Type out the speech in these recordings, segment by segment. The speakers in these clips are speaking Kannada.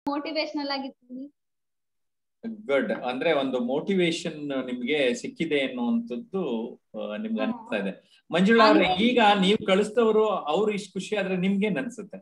ಮೋಟಿವೇಶನಲ್ ಆಗಿದ್ದೀನಿ ಗುಡ್ ಅಂದ್ರೆ ಒಂದು ಮೋಟಿವೇಶನ್ ನಿಮ್ಗೆ ಸಿಕ್ಕಿದೆ ಅನ್ನುವಂಥದ್ದು ಆ, ನಿಮ್ಗೆ ಹ್ಮ್. ಅನಿಸ್ತಾ ಇದೆ ಮಂಜುಳಾ ಅವ್ರೆ ಅಂದ್ರೆ- ಈಗ ನೀವು ಕಳಿಸ್ತವ್ರು ಅವ್ರು ಇಷ್ಟು ಖುಷಿ ಆದ್ರೆ ನಿಮ್ಗೇನ್ ಅನ್ಸುತ್ತೆ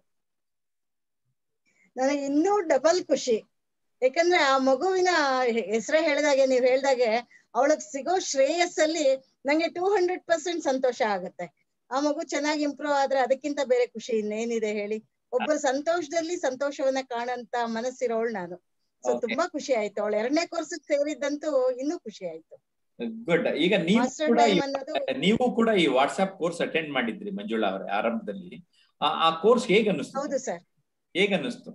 ನನಗೆ ಇನ್ನೂ ಡಬಲ್ ಖುಷಿ ಯಾಕಂದ್ರೆ ಆ ಮಗುವಿನ ಹೆಸರೇ ಹೇಳ್ದಾಗೆ ನೀವ್ ಹೇಳ್ದಾಗೆ ಅವಳಗ್ ಸಿಗೋ ಶ್ರೇಯಸ್ಸಲ್ಲಿ ನಂಗೆ ಟೂ ಹಂಡ್ರೆಡ್ ಪರ್ಸೆಂಟ್ ಸಂತೋಷ ಆಗುತ್ತೆ ಆ ಮಗು ಚೆನ್ನಾಗಿ ಇಂಪ್ರೂವ್ ಆದ್ರೆ ಅದಕ್ಕಿಂತ ಬೇರೆ ಖುಷಿ ಇನ್ನೇನಿದೆ ಹೇಳಿ ಒಬ್ಬರ ಸಂತೋಷದಲ್ಲಿ ಸಂತೋಷವನ್ನ ಕಾಣಂತ ಮನಸ್ಸಿರೋಳು ನಾನು ಸೊ Okay. ತುಂಬಾ ಖುಷಿ ಆಯ್ತು ಅವಳು ಎರಡನೇ ಕೋರ್ಸ್ ಸೇರಿದ್ದಂತೂ ಇನ್ನೂ ಖುಷಿ ಆಯ್ತು ಗುಡ್ ಈಗ ನೀವು ಮಾಸ್ಟರ್ ಕೂಡ ಟೈಮ್ ಈ- ಅನ್ನೋದು ನೀವು ಕೂಡ ಈ ವಾಟ್ಸ್ಆಪ್ ಕೋರ್ಸ್ ಅಟೆಂಡ್ ಮಾಡಿದ್ರಿ ಮಂಜುಳಾ ಅವರೇ ಆರಂಭದಲ್ಲಿ ಆ- ಆ ಕೋರ್ಸ್ ಹೇಗ್ ಅನ್ನಿಸ್ತು ಹೌದು ಸರ್ ಹೇಗ್ ಅನ್ನಿಸ್ತು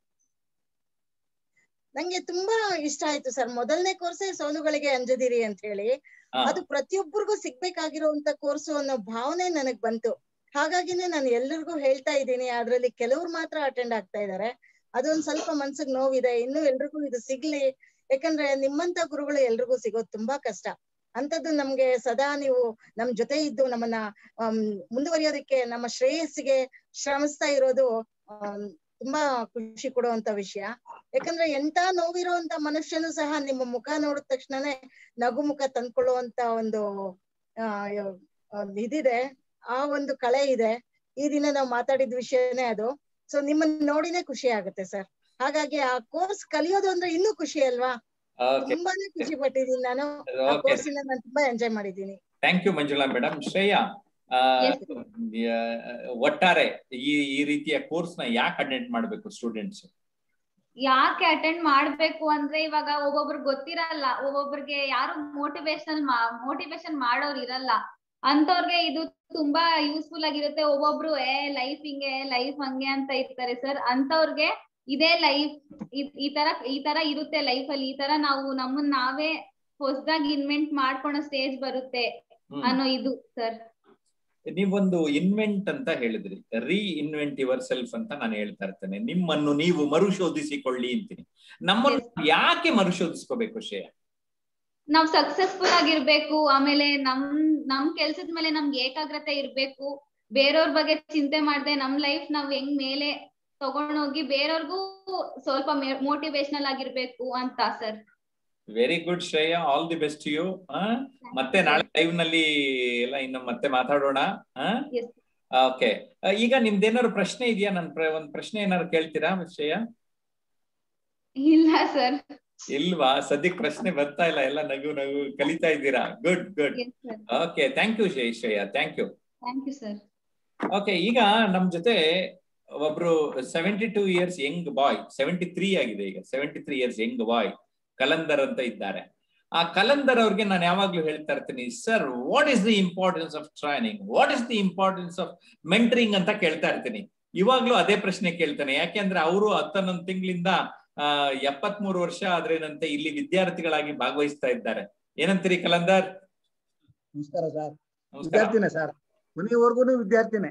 ನಂಗೆ ತುಂಬಾ ಇಷ್ಟ ಆಯ್ತು ಸರ್ ಮೊದಲನೇ ಕೋರ್ಸೇ ಸೋಲುಗಳಿಗೆ ಅಂಜದಿರಿ ಅಂತ ಹೇಳಿ ಹಾ. ಅದು ಪ್ರತಿಯೊಬ್ಬರಿಗೂ ಸಿಗ್ಬೇಕಾಗಿರುವಂತ ಕೋರ್ಸು ಅನ್ನೋ ಭಾವನೆ ನನಗ್ ಬಂತು ಹಾಗಾಗಿನೇ ನಾನು ಎಲ್ರಿಗೂ ಹೇಳ್ತಾ ಇದ್ದೀನಿ ಅದ್ರಲ್ಲಿ ಕೆಲವ್ರು ಮಾತ್ರ ಅಟೆಂಡ್ ಆಗ್ತಾ ಇದಾರೆ ಅದೊಂದ್ ಸ್ವಲ್ಪ ಮನ್ಸಿಗೆ ನೋವಿದೆ ಇನ್ನು ಎಲ್ರಿಗೂ ಇದು ಸಿಗ್ಲಿ ಯಾಕಂದ್ರೆ ನಿಮ್ಮಂತ ಗುರುಗಳು ಎಲ್ರಿಗೂ ಸಿಗೋದು ತುಂಬಾ ಕಷ್ಟ ಅಂತದ್ದು ನಮ್ಗೆ ಸದಾ ನೀವು ನಮ್ ಜೊತೆ ಇದ್ದು ನಮ್ಮನ್ನ ಆಮ್, ಮುಂದುವರಿಯೋದಕ್ಕೆ ನಮ್ಮ ಶ್ರೇಯಸ್ಸಿಗೆ ಶ್ರಮಿಸ್ತಾ ಇರೋದು ಆಮ್, ತುಂಬಾ ಖುಷಿ ಕೊಡುವಂತ ವಿಷಯ ಯಾಕಂದ್ರೆ ಎಂತ ನೋವಿರುವಂತ ಮನುಷ್ಯನು ಸಹ ನಿಮ್ಮ ಮುಖ ನೋಡಿದ ತಕ್ಷಣನೇ ನಗು ಮುಖ ತಂದ್ಕೊಳ್ಳುವಂತ ಒಂದು ಆ ಯ- ಒಂದ್ ಇದಿದೆ ಆ ಒಂದು ಕಳೆ ಇದೆ ಈ ದಿನ ನಾವು ಮಾತಾಡಿದ ವಿಷಯನೇ ಅದು ಸೊ ನಿಮ್ಮನ್ನ ನೋಡಿನೇ ಖುಷಿ ಆಗುತ್ತೆ ಸರ್ ಹಾಗಾಗಿ ಆ ಕೋರ್ಸ್ ಕಲಿಯೋದು ಅಂದ್ರೆ ಇನ್ನೂ ಖುಷಿ ಅಲ್ವಾ ಓಕೆ ತುಂಬಾನೇ ಖುಷಿ ಪಟ್ಟಿದ್ದೀನಿ ನಾನು ಆ ಓಕೆ ಕೋರ್ಸ್ ಇಂದ ನಾನು ತುಂಬಾ ಎಂಜಾಯ್ ಮಾಡಿದ್ದೀನಿ thank you Manjula madam Shreya ಆ, Yes, ಆ, ಒಟ್ಟಾರೆ ಈ ಈ ರೀತಿಯ ಕೋರ್ಸ್ ನ ಯಾಕೆ ಅಟೆಂಡ್ ಮಾಡ್ಬೇಕು ಸ್ಟೂಡೆಂಟ್ಸ್ ಯಾಕೆ ಅಟೆಂಡ್ ಮಾಡ್ಬೇಕು ಅಂದ್ರೆ ಇವಾಗ ಒಬ್ಬೊಬ್ರಿಗೆ ಗೊತ್ತಿರಲ್ಲ ಒಬ್ಬೊಬ್ರಿಗೆ ಯಾರು ಮೋಟಿವೇಶನ್ ಮೋಟಿವೇಶನ್ ಮಾಡೋರು ಇರಲ್ಲ ಅಂತವ್ರಿಗೆ ಇದು ತುಂಬಾ ಯೂಸ್ಫುಲ್ ಆಗಿರುತ್ತೆ ಒಬ್ಬೊಬ್ರು ಏ ಲೈಫ್ ಹಿಂಗೆ ಲೈಫ್ ಹಂಗೆ ಅಂತ ಇರ್ತಾರೆ ಸರ್ ಅಂತವ್ರಿಗೆ ಇದೇ ಲೈಫ್ ಈ ತರ ಈ ತರ ಇರುತ್ತೆ ಲೈಫ್ ಅಲ್ಲಿ ಈ ತರ ನಾವು ನಮ್ಮನ್ನ ನಾವೇ ಹೊಸದಾಗಿ ಇನ್ವೆಂಟ್ ಮಾಡ್ಕೊಳೋ ಸ್ಟೇಜ್ ಬರುತ್ತೆ ಅನ್ನೋ ಇದು ಸರ್ ನೀವೊಂದು ಇನ್ವೆಂಟ್ ಅಂತ ಹೇಳಿದ್ರಿ ರೀ ಇನ್ವೆಂಟ್ ಯುವರ್ ಸೆಲ್ಫ್ ಅಂತ ನಾನು ಹೇಳ್ತಾ ಇರ್ತೇನೆ ನಿಮ್ಮನ್ನು ನೀವು ಮರುಶೋಧಿಸಿಕೊಳ್ಳಿ ಅಂತೀನಿ ನಮ್ಮನ್ನು ಯಾಕೆ ಮರುಶೋಧಿಸ್ಕೋಬೇಕು ಶ್ರೇಯ ನಾವ್ ಸಕ್ಸಸ್ಫುಲ್ ಆಗಿರ್ಬೇಕು ಆಮೇಲೆ ನಮ್ ನಮ್ ಕೆಲ್ಸದ ಮೇಲೆ ನಮ್ಗೆ ಏಕಾಗ್ರತೆ ಇರ್ಬೇಕು ಬೇರೆಯವ್ರ ಬಗ್ಗೆ ಚಿಂತೆ ಮಾಡ್ದೆ ನಮ್ ಲೈಫ್ ನಾವ್ ಹೆಂಗ್ ಮೇಲೆ ತಗೊಂಡೋಗಿ ಬೇರೆಯವ್ರಿಗೂ ಸ್ವಲ್ಪ ಮೋಟಿವೇಶನಲ್ ಆಗಿರ್ಬೇಕು ಅಂತ sir very good Shreya all the best you ಮತ್ತೆ ನಾಳೆ ಲೈವ್ ನಲ್ಲಿ ಎಲ್ಲ ಇನ್ನು ಮತ್ತೆ ಮಾತಾಡೋಣ Yes. ಓಕೆ ಈಗ ನಿಮ್ದೇನಾದ್ರು ಪ್ರಶ್ನೆ ಇದೆಯಾ ನನ್ ಪ್ರ- ಒಂದ್ ಪ್ರಶ್ನೆ ಏನಾದ್ರು ಕೇಳ್ತೀರಾ ಶ್ರೇಯ ಇಲ್ಲ ಸರ್ ಇಲ್ವಾ ಸದ್ಯಕ್ ಪ್ರಶ್ನೆ ಬರ್ತಾ ಇಲ್ಲ ಎಲ್ಲ ನಗು ನಗು ಕಲಿತಾ ಇದ್ದೀರಾ good good yes sir okay thank you Shreya Shreya thank you thank you sir okay ಈಗ ನಮ್ ಜೊತೆ ಒಬ್ರು seventy two years young boy seventy three ಆಗಿದೆ ಈಗ seventy three years young boy Kalandar ಅಂತ ಇದ್ದಾರೆ ಆ ಕಲಂದರ್ ಅವ್ರಿಗೆ ನಾನು ಯಾವಾಗ್ಲೂ ಹೇಳ್ತಾ ಇರ್ತೀನಿ sir what is the importance of training what is the importance of mentoring ಅಂತ ಕೇಳ್ತಾ ಇರ್ತೀನಿ ಇವಾಗ್ಲೂ ಅದೇ ಪ್ರಶ್ನೆ ಕೇಳ್ತಾನೆ ಯಾಕೆಂದ್ರೆ ಅವರು ಹತ್ತನ್ನೊಂದು ತಿಂಗಳಿಂದ ಆ ಎಪ್ಪತ್ಮೂರು ವರ್ಷ ಆದ್ರೇನಂತೆ ಇಲ್ಲಿ ವಿದ್ಯಾರ್ಥಿಗಳಾಗಿ ಭಾಗವಹಿಸ್ತಾ ಇದ್ದಾರೆ ಏನಂತೀರಿ ಕಲಂದರ್ ನಮಸ್ಕಾರ ಸರ್ ನಮಸ್ಕಾರ ವಿದ್ಯಾರ್ಥಿನೇ ಸರ್ ಮನೆಯವರೆಗೂ ವಿದ್ಯಾರ್ಥಿನೇ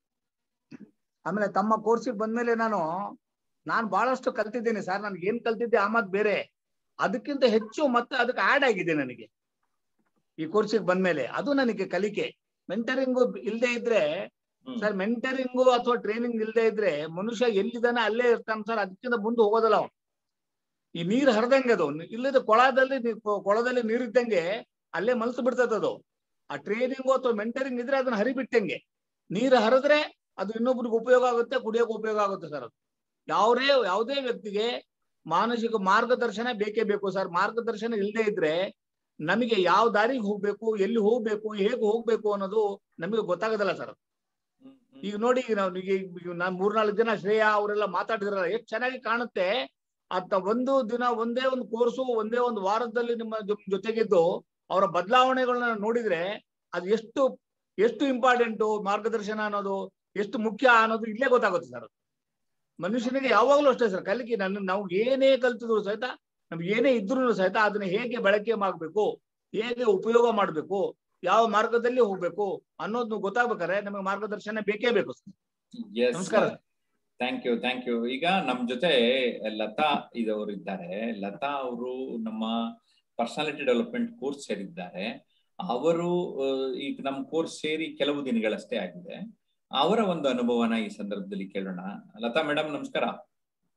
ಆಮೇಲೆ ತಮ್ಮ ಕೋರ್ಸಿಗೆ ಬಂದ್ಮೇಲೆ ನಾನು ನಾನ್ ಬಹಳಷ್ಟು ಕಲ್ತಿದ್ದೀನಿ ಸರ್ ನನ್ಗೆ ಏನ್ ಕಲ್ತಿದ್ದೆ ಆ ಮಾತ್ ಬೇರೆ ಅದಕ್ಕಿಂತ ಹೆಚ್ಚು ಮತ್ತೆ ಅದಕ್ಕೆ ಆಡ್ ಆಗಿದೆ ನನಗೆ ಈ ಕೋರ್ಸಿಗೆ ಬಂದ್ಮೇಲೆ ಅದು ನನಗೆ ಕಲಿಕೆ ಮೆಂಟರಿಂಗು ಇಲ್ಲದೆ ಇದ್ರೆ ಹ್ಮ್. ಸರ್ ಮೆಂಟರಿಂಗು ಅಥವಾ ಟ್ರೈನಿಂಗ್ ಇಲ್ಲದೆ ಇದ್ರೆ ಮನುಷ್ಯ ಎಲ್ಲಿದ್ದಾನೆ ಅಲ್ಲೇ ಇರ್ತಾನೆ ಸರ್ ಅದಕ್ಕಿಂತ ಮುಂದೆ ಹೋಗೋದಲ್ಲ ಅವ್ನು ಈ ನೀರ್ ಹರಿದಂಗೆ ಅದು ಇಲ್ಲದ ಕೊಳದಲ್ಲಿ ನೀ- ಕೊ- ಕೊಳದಲ್ಲಿ ನೀರಿದ್ದಂಗೆ ಅಲ್ಲೇ ಮಲ್ತು ಬಿಡ್ತದೆ ಅದು ಆ ಟ್ರೈನಿಂಗು ಅಥವಾ ಮೆಂಟರಿಂಗ್ ಇದ್ರೆ ಅದನ್ನ ಹರಿಬಿಟ್ಟಂಗೆ ನೀರು ಹರಿದ್ರೆ ಅದು ಇನ್ನೊಬ್ರಿಗೆ ಉಪಯೋಗ ಆಗುತ್ತೆ ಕುಡಿಯೋಕೆ ಉಪಯೋಗ ಆಗುತ್ತೆ ಸರ್ ಅದು ಯಾವುದೇ ಯಾವುದೇ ವ್ಯಕ್ತಿಗೆ ಮಾನಸಿಕ ಮಾರ್ಗದರ್ಶನ ಬೇಕೇ ಬೇಕು ಸರ್ ಮಾರ್ಗದರ್ಶನ ಇಲ್ಲದೆ ಇದ್ರೆ ನಮಗೆ ಯಾವ ದಾರಿಗೆ ಹೋಗ್ಬೇಕು ಎಲ್ಲಿ ಹೋಗ್ಬೇಕು ಹೇಗೆ ಹೋಗ್ಬೇಕು ಅನ್ನೋದು ನಮಗೆ ಗೊತ್ತಾಗೋದಿಲ್ಲ ಸರ್ ಹ್ಮ್, ಹ್ಮ್. ಈಗ ನೋಡಿ ಈಗ ನಾವು ಈಗ ಈಗ ನಾನ್ ಮೂರ್ನಾಲ್ಕು ಜನ ಶ್ರೇಯಾ ಅವರೆಲ್ಲ ಮಾತಾಡಿದ್ರಲ್ಲ ಎಷ್ಟು ಚೆನ್ನಾಗಿ ಕಾಣುತ್ತೆ ಅಂತ ಒಂದು ದಿನ ಒಂದೇ ಒಂದು ಕೋರ್ಸು ಒಂದೇ ಒಂದು ವಾರದಲ್ಲಿ ನಿಮ್ಮ ಜೊ- ಜೊತೆಗಿದ್ದು ಅವರ ಬದಲಾವಣೆಗಳನ್ನ ನೋಡಿದ್ರೆ ಅದು ಎಷ್ಟು ಎಷ್ಟು ಇಂಪಾರ್ಟೆಂಟು ಮಾರ್ಗದರ್ಶನ ಅನ್ನೋದು ಎಷ್ಟು ಮುಖ್ಯ ಅನ್ನೋದು ಇಲ್ಲೇ ಗೊತ್ತಾಗುತ್ತೆ ಸರ್ ಮನುಷ್ಯನಿಗೆ ಯಾವಾಗಲೂ ಅಷ್ಟೇ ಸರ್ ಕಲಿಕೆ ನನ್ನ ನಾವು ಏನೇ ಕಲ್ತಿದ್ರು ಸಹಿತ ನಮ್ಗೆ ಏನೇ ಇದ್ರು ಸಹಿತ ಅದನ್ನ ಹೇಗೆ ಬಳಕೆ ಮಾಡ್ಬೇಕು ಹೇಗೆ ಉಪಯೋಗ ಮಾಡ್ಬೇಕು ಯಾವ ಮಾರ್ಗದಲ್ಲಿ ಹೋಗ್ಬೇಕು ಅನ್ನೋದು ಗೊತ್ತಾಗ್ಬೇಕಾದ್ರೆ ನಮಗೆ ಮಾರ್ಗದರ್ಶನ ಬೇಕೇ ಬೇಕು ಸರ್ Yes, ನಮಸ್ಕಾರ. ಥ್ಯಾಂಕ್ ಯು ಥ್ಯಾಂಕ್ ಯು ಈಗ ನಮ್ ಜೊತೆ ಲತಾ ಇದವರು ಇದ್ದಾರೆ ಲತಾ ಅವರು ನಮ್ಮ ಪರ್ಸನಾಲಿಟಿ ಡೆವಲಪ್ಮೆಂಟ್ ಕೋರ್ಸ್ ಸೇರಿದ್ದಾರೆ ಅವರು ಆ, ಈಗ ನಮ್ಮ ಕೋರ್ಸ್ ಸೇರಿ ಕೆಲವು ದಿನಗಳಷ್ಟೇ ಆಗಿದೆ ಅವರ ಒಂದು ಅನುಭವನ ಈ ಸಂದರ್ಭದಲ್ಲಿ ಕೇಳೋಣ ಲತಾ ಮೇಡಮ್ ನಮಸ್ಕಾರ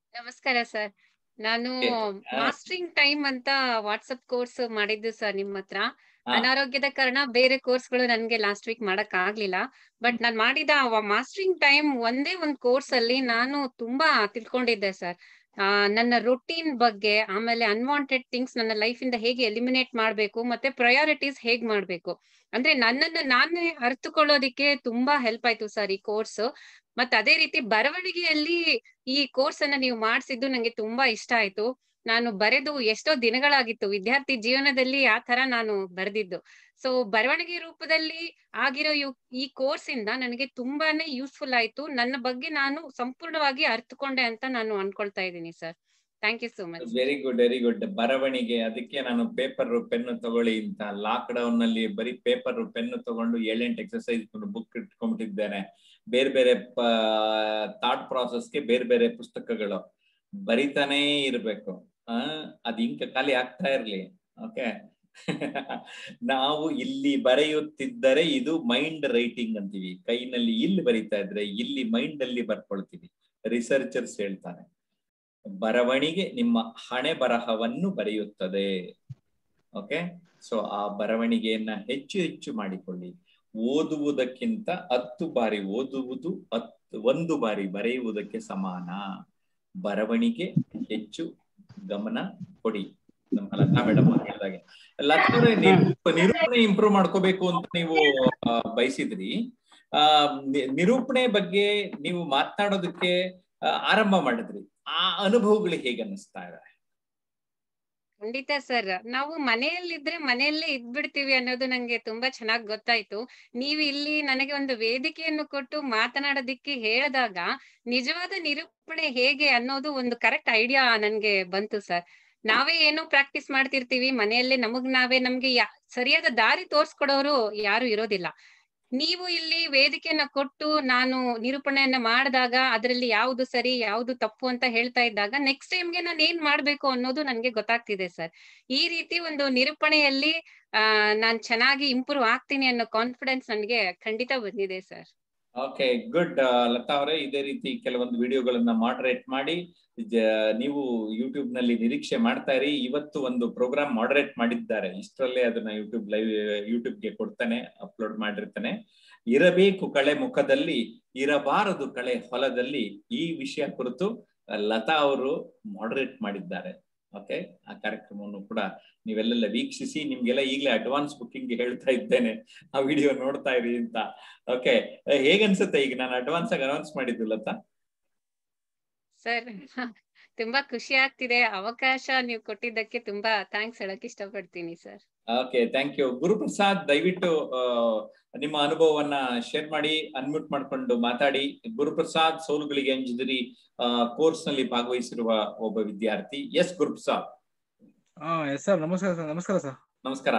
ನಮಸ್ಕಾರ ಸರ್ ನಾನು Okay. ಆ. ಮಾಸ್ಟರಿಂಗ್ ಟೈಮ್ ಅಂತ ವಾಟ್ಸಪ್ ಕೋರ್ಸ್ ಮಾಡಿದ್ದು ಸರ್ ನಿಮ್ ಹತ್ರ ಹಾ. ಅನಾರೋಗ್ಯದ ಕಾರಣ ಬೇರೆ ಕೋರ್ಸ್ಗಳು ನನ್ಗೆ ಲಾಸ್ಟ್ ವೀಕ್ ಮಾಡಕ್ ಆಗ್ಲಿಲ್ಲ ಬಟ್ ನಾನ್ ಮಾಡಿದ ಮಾಸ್ಟರಿಂಗ್ ಟೈಮ್ ಒಂದೇ ಒಂದ್ ಕೋರ್ಸ್ ಅಲ್ಲಿ ನಾನು ತುಂಬಾ ತಿಳ್ಕೊಂಡಿದ್ದೆ ಸರ್ ಆ ನನ್ನ ರೊಟೀನ್ ಬಗ್ಗೆ ಆಮೇಲೆ ಅನ್ವಾಂಟೆಡ್ ಥಿಂಗ್ಸ್ ನನ್ನ ಲೈಫ್ ಇಂದ ಹೇಗೆ ಎಲಿಮಿನೇಟ್ ಮಾಡ್ಬೇಕು ಮತ್ತೆ ಪ್ರಯಾರಿಟೀಸ್ ಹೇಗ್ ಮಾಡ್ಬೇಕು ಅಂದ್ರೆ ನನ್ನನ್ನ ನಾನೇ ಅರ್ಥಕೊಳ್ಳೋದಿಕ್ಕೆ ತುಂಬಾ ಹೆಲ್ಪ್ ಆಯ್ತು ಸರ್ ಈ ಕೋರ್ಸ್ ಮತ್ತೆ ಅದೇ ರೀತಿ ಬರವಣಿಗೆಯಲ್ಲಿ ಈ ಕೋರ್ಸ್ ಅನ್ನ ನೀವು ಮಾಡಿಸಿದ್ದು ನಂಗೆ ತುಂಬಾ ಇಷ್ಟ ಆಯ್ತು ನಾನು ಬರೆದು ಎಷ್ಟೋ ದಿನಗಳಾಗಿತ್ತು ವಿದ್ಯಾರ್ಥಿ ಜೀವನದಲ್ಲಿ ಆ ತರ ನಾನು ಬರೆದಿದ್ದು ಸೊ ಬರವಣಿಗೆ ರೂಪದಲ್ಲಿ ಆಗಿರೋ ಇವ್- ಈ ಕೋರ್ಸ್ ಇಂದ ನನಗೆ ತುಂಬಾನೇ ಯೂಸ್ಫುಲ್ ಆಯ್ತು ನನ್ನ ಬಗ್ಗೆ ನಾನು ಸಂಪೂರ್ಣವಾಗಿ ಅರ್ಥಕೊಂಡೆ ಅಂತ ನಾನು ಅನ್ಕೊಳ್ತಾ ಇದ್ದೀನಿ sir thank you so much very good very good ಬರವಣಿಗೆ ಅದಕ್ಕೆ ನಾನು ಪೇಪರ್ ಪೆನ್ ತಗೊಳ್ಳಿ ಅಂತ ಲಾಕ್ ಡೌನ್ ನಲ್ಲಿ ಬರೀ ಪೇಪರ್ ಪೆನ್ ತಗೊಂಡು ಏಳೆಂಟು ಎಕ್ಸರ್ಸೈಸ್ ಬುಕ್ ಇಟ್ಕೊಂಡ್ಬಿಟ್ಟಿದ್ದೇನೆ ಬೇರೆ ಬೇರೆ ಥಾಟ್ ಪ್ರಾಸೆಸ್ಗೆ ಬೇರೆ ಬೇರೆ ಪುಸ್ತಕಗಳು ಬರಿತಾನೇ ಇರ್ಬೇಕು ಆ ಅದ್ ಇಂಕ ಖಾಲಿ ಆಗ್ತಾ ಇರ್ಲಿ ಓಕೆ ನಾವು ಇಲ್ಲಿ ಬರೆಯುತ್ತಿದ್ದರೆ ಇದು ಮೈಂಡ್ ರೈಟಿಂಗ್ ಅಂತೀವಿ ಕೈನಲ್ಲಿ ಇಲ್ಲಿ ಬರಿತಾ ಇದ್ರೆ ಇಲ್ಲಿ ಮೈಂಡ್ ಅಲ್ಲಿ ಬರ್ಕೊಳ್ತೀವಿ ರಿಸರ್ಚರ್ಸ್ ಹೇಳ್ತಾರೆ ಬರವಣಿಗೆ ನಿಮ್ಮ ಹಣೆ ಬರಹವನ್ನು ಬರೆಯುತ್ತದೆ ಓಕೆ ಸೊ ಆ ಬರವಣಿಗೆಯನ್ನ ಹೆಚ್ಚು ಹೆಚ್ಚು ಮಾಡಿಕೊಳ್ಳಿ ಓದುವುದಕ್ಕಿಂತ ಹತ್ತು ಬಾರಿ ಓದುವುದು ಹತ್ತು ಒಂದು ಬಾರಿ ಬರೆಯುವುದಕ್ಕೆ ಸಮಾನ ಬರವಣಿಗೆ ಹೆಚ್ಚು ಗಮನ ಕೊಡಿ ನಮ್ಮ ಲತಾ ಮೇಡಮ್ ಹೇಳಿದಾಗೆ ಲತಾ ಅವ್ರೆ, ನಿರೂಪ- ನಿರೂಪಣೆ ಇಂಪ್ರೂವ್ ಮಾಡ್ಕೋಬೇಕು ಅಂತ ನೀವು ಆ, ಬಯಸಿದ್ರಿ ಆ ನಿ- ನಿರೂಪಣೆ ಬಗ್ಗೆ ನೀವು ಮಾತನಾಡೋದಕ್ಕೆ ಆ, ಆರಂಭ ಮಾಡಿದ್ರಿ ಆ ಅನುಭವಗಳು ಹೇಗೆ ಅನ್ನಿಸ್ತಾ ಇದೆ ಖಂಡಿತ ಸರ್ ನಾವು ಮನೆಯಲ್ಲಿದ್ರೆ ಮನೆಯಲ್ಲೇ ಇದ್ಬಿಡ್ತೀವಿ ಅನ್ನೋದು ನಂಗೆ ತುಂಬಾ ಚೆನ್ನಾಗಿ ಗೊತ್ತಾಯ್ತು ನೀವು ಇಲ್ಲಿ ನನಗೆ ಒಂದು ವೇದಿಕೆಯನ್ನು ಕೊಟ್ಟು ಮಾತನಾಡೋದಿಕ್ಕೆ ಹೇಳಿದಾಗ ನಿಜವಾದ ನಿರೂಪಣೆ ಹೇಗೆ ಅನ್ನೋದು ಒಂದು ಕರೆಕ್ಟ್ ಐಡಿಯಾ ನನ್ಗೆ ಬಂತು ಸರ್ ನಾವೇ ಏನೋ ಪ್ರಾಕ್ಟೀಸ್ ಮಾಡ್ತಿರ್ತೀವಿ ಮನೆಯಲ್ಲೇ ನಮಗ್ ನಾವೇ ನಮ್ಗೆ ಯಾ- ಸರಿಯಾದ ದಾರಿ ತೋರ್ಸ್ಕೊಡೋರು ಯಾರು ಇರೋದಿಲ್ಲ ನೀವು ಇಲ್ಲಿ ವೇದಿಕೆಯನ್ನ ಕೊಟ್ಟು ನಾನು ನಿರೂಪಣೆಯನ್ನ ಮಾಡಿದಾಗ ಅದರಲ್ಲಿ ಯಾವುದು ಸರಿ ಯಾವುದು ತಪ್ಪು ಅಂತ ಹೇಳ್ತಾ ಇದ್ದಾಗ ನೆಕ್ಸ್ಟ್ ಟೈಮ್ಗೆ ನಾನು ಏನ್ ಮಾಡ್ಬೇಕು ಅನ್ನೋದು ನನ್ಗೆ ಗೊತ್ತಾಗ್ತಿದೆ ಸರ್ ಈ ರೀತಿ ಒಂದು ನಿರೂಪಣೆಯಲ್ಲಿ ಆ ನಾನ್ ಚೆನ್ನಾಗಿ ಇಂಪ್ರೂವ್ ಆಗ್ತೀನಿ ಅನ್ನೋ ಕಾನ್ಫಿಡೆನ್ಸ್ ನನ್ಗೆ ಖಂಡಿತ ಬಂದಿದೆ ಸರ್ ಓಕೆ ಗುಡ್ ಲತಾ ಅವರೇ ಇದೇ ರೀತಿ ಕೆಲವೊಂದು ವಿಡಿಯೋಗಳನ್ನ ಮಾಡರೇಟ್ ಮಾಡಿ ಜ- ನೀವು ಯೂಟ್ಯೂಬ್ ನಲ್ಲಿ ನಿರೀಕ್ಷೆ ಮಾಡ್ತಾ ಇರಿ ಇವತ್ತು ಒಂದು ಪ್ರೋಗ್ರಾಮ್ ಮಾಡರೇಟ್ ಮಾಡಿದ್ದಾರೆ ಇಷ್ಟರಲ್ಲೇ ಅದನ್ನ ಯೂಟ್ಯೂಬ್ ಲೈವ್ ಯೂಟ್ಯೂಬ್ಗೆ ಕೊಡ್ತಾನೆ ಅಪ್ಲೋಡ್ ಮಾಡಿರ್ತಾನೆ ಇರಬೇಕು ಕಳೆ ಮುಖದಲ್ಲಿ ಇರಬಾರದು ಕಳೆ ಹೊಲದಲ್ಲಿ ಈ ವಿಷಯ ಕುರಿತು ಆ, ಲತಾ ಅವರು ಮಾಡರೇಟ್ ಮಾಡಿದ್ದಾರೆ ಓಕೆ ಆ ಕಾರ್ಯಕ್ರಮವನ್ನು ಕೂಡ ನೀವೆಲ್ಲೆಲ್ಲ ವೀಕ್ಷಿಸಿ ನಿಮ್ಗೆಲ್ಲ ಈಗಲೇ ಅಡ್ವಾನ್ಸ್ ಬುಕ್ಕಿಂಗ್ ಹೇಳ್ತಾ ಇದ್ದೇನೆ ಆ ವಿಡಿಯೋ ನೋಡ್ತಾ ಇರಿ ಅಂತ ಓಕೆ ಹೇಗನ್ಸುತ್ತೆ ಈಗ ನಾನು ಅಡ್ವಾನ್ಸ್ ಆಗಿ ಅನೌನ್ಸ್ ಮಾಡಿದ್ದು ಲತಾ ಸರ್ ತುಂಬಾ ಖುಷಿ ಆಗ್ತಿದೆ ಅವಕಾಶ ನೀವು ಕೊಟ್ಟಿದ್ದಕ್ಕೆ ತುಂಬಾ ಥ್ಯಾಂಕ್ಸ್ ಹೇಳಕ್ ಇಷ್ಟಪಡ್ತೀನಿ sir okay thank you Guruprasad ದಯವಿಟ್ಟು ಆ, ನಿಮ್ಮ ಅನುಭವವನ್ನ ಶೇರ್ ಮಾಡಿ ಅನ್ಮ್ಯೂಟ್ ಮಾಡ್ಕೊಂಡು ಮಾತಾಡಿ ಗುರುಪ್ರಸಾದ್ ಸೋಲುಗಳಿಗೆ ಅಂಜಿದಿರಿ ಕೋರ್ಸ್ ನಲ್ಲಿ ಭಾಗವಹಿಸಿರುವ ಒಬ್ಬ ವಿದ್ಯಾರ್ಥಿ ಎಸ್ ಗುರುಪ್ರಸಾದ್ ಹಾ ಎಸ್ ಸರ್ ನಮಸ್ಕಾರ ಸರ್ ನಮಸ್ಕಾರ ಸರ್ ನಮಸ್ಕಾರ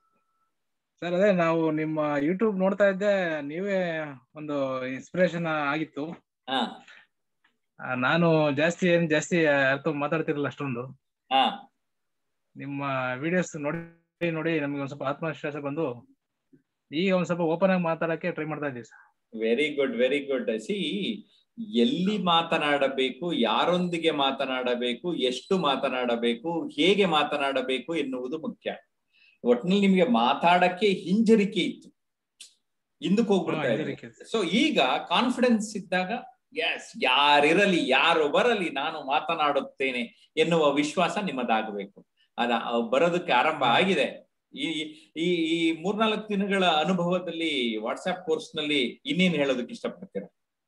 ಸರ್ ಅದೇ ನಾವು ನಿಮ್ಮ ಯೂಟ್ಯೂಬ್ ನೋಡ್ತಾ ಇದ್ದೆ ನೀವೇ ಒಂದು ಇನ್ಸ್ಪಿರೇಷನ್ ಆಗಿತ್ತು ಹಾ ಆ, ನಾನು ಜಾಸ್ತಿ ಏನ್ ಜಾಸ್ತಿ ಯಾರ್తో ಮಾತಾಡ್ತಿರಲಿಲ್ಲ ಅಷ್ಟೊಂದು ಹಾ ನಿಮ್ಮ ವಿಡಿಯೋಸ್ ನೋಡಿ ನೋಡಿ ನಮ್ಗೆ ಒಂದ್ ಸ್ವಲ್ಪ ಆತ್ಮವಿಶ್ವಾಸ ಬಂದು ಈಗ ಒಂದ್ ಸ್ವಲ್ಪ ಓಪನ್ ಆಗಿ ಮಾತಾಡಕ್ಕೆ ಟ್ರೈ ಮಾಡ್ತಾ ಇದ್ದೀವಿ sir very good very good see ಎಲ್ಲಿ ಮಾತನಾಡಬೇಕು ಯಾರೊಂದಿಗೆ ಮಾತನಾಡಬೇಕು ಎಷ್ಟು ಮಾತನಾಡಬೇಕು ಹೇಗೆ ಮಾತನಾಡಬೇಕು ಎನ್ನುವುದು ಮುಖ್ಯ ಒಟ್ಟಿನಲ್ಲಿ ನಿಮ್ಗೆ ಮಾತಾಡಕ್ಕೆ ಹಿಂಜರಿಕೆ ಇತ್ತು ಹಿಂದಕ್ಕೆ ಹೋಗ್ಬಿಡ್ತಾ ಹಾ, ಇದೆ ಹೆದರಿಕೆ. ಸೊ ಈಗ ಕಾನ್ಫಿಡೆನ್ಸ್ ಇದ್ದಾಗ ಎಸ್ ಯಾರಿರಲಿ ಯಾರು ಬರಲಿ ನಾನು ಮಾತನಾಡುತ್ತೇನೆ ಎನ್ನುವ ವಿಶ್ವಾಸ ನಿಮ್ಮದಾಗಬೇಕು ಅದ ಅವ್ ಬರೋದಕ್ಕೆ ಆರಂಭ ಆಗಿದೆ ಈ ಈ ಈ ಮೂರ್ನಾಲ್ಕು ದಿನಗಳ ಅನುಭವದಲ್ಲಿ ವಾಟ್ಸ್ಆಪ್ ಕೋರ್ಸ್ ನಲ್ಲಿ ಇನ್ನೇನ್ ಹೇಳೋದಕ್ಕೆ ಇಷ್ಟಪಡ್ತೀರಾ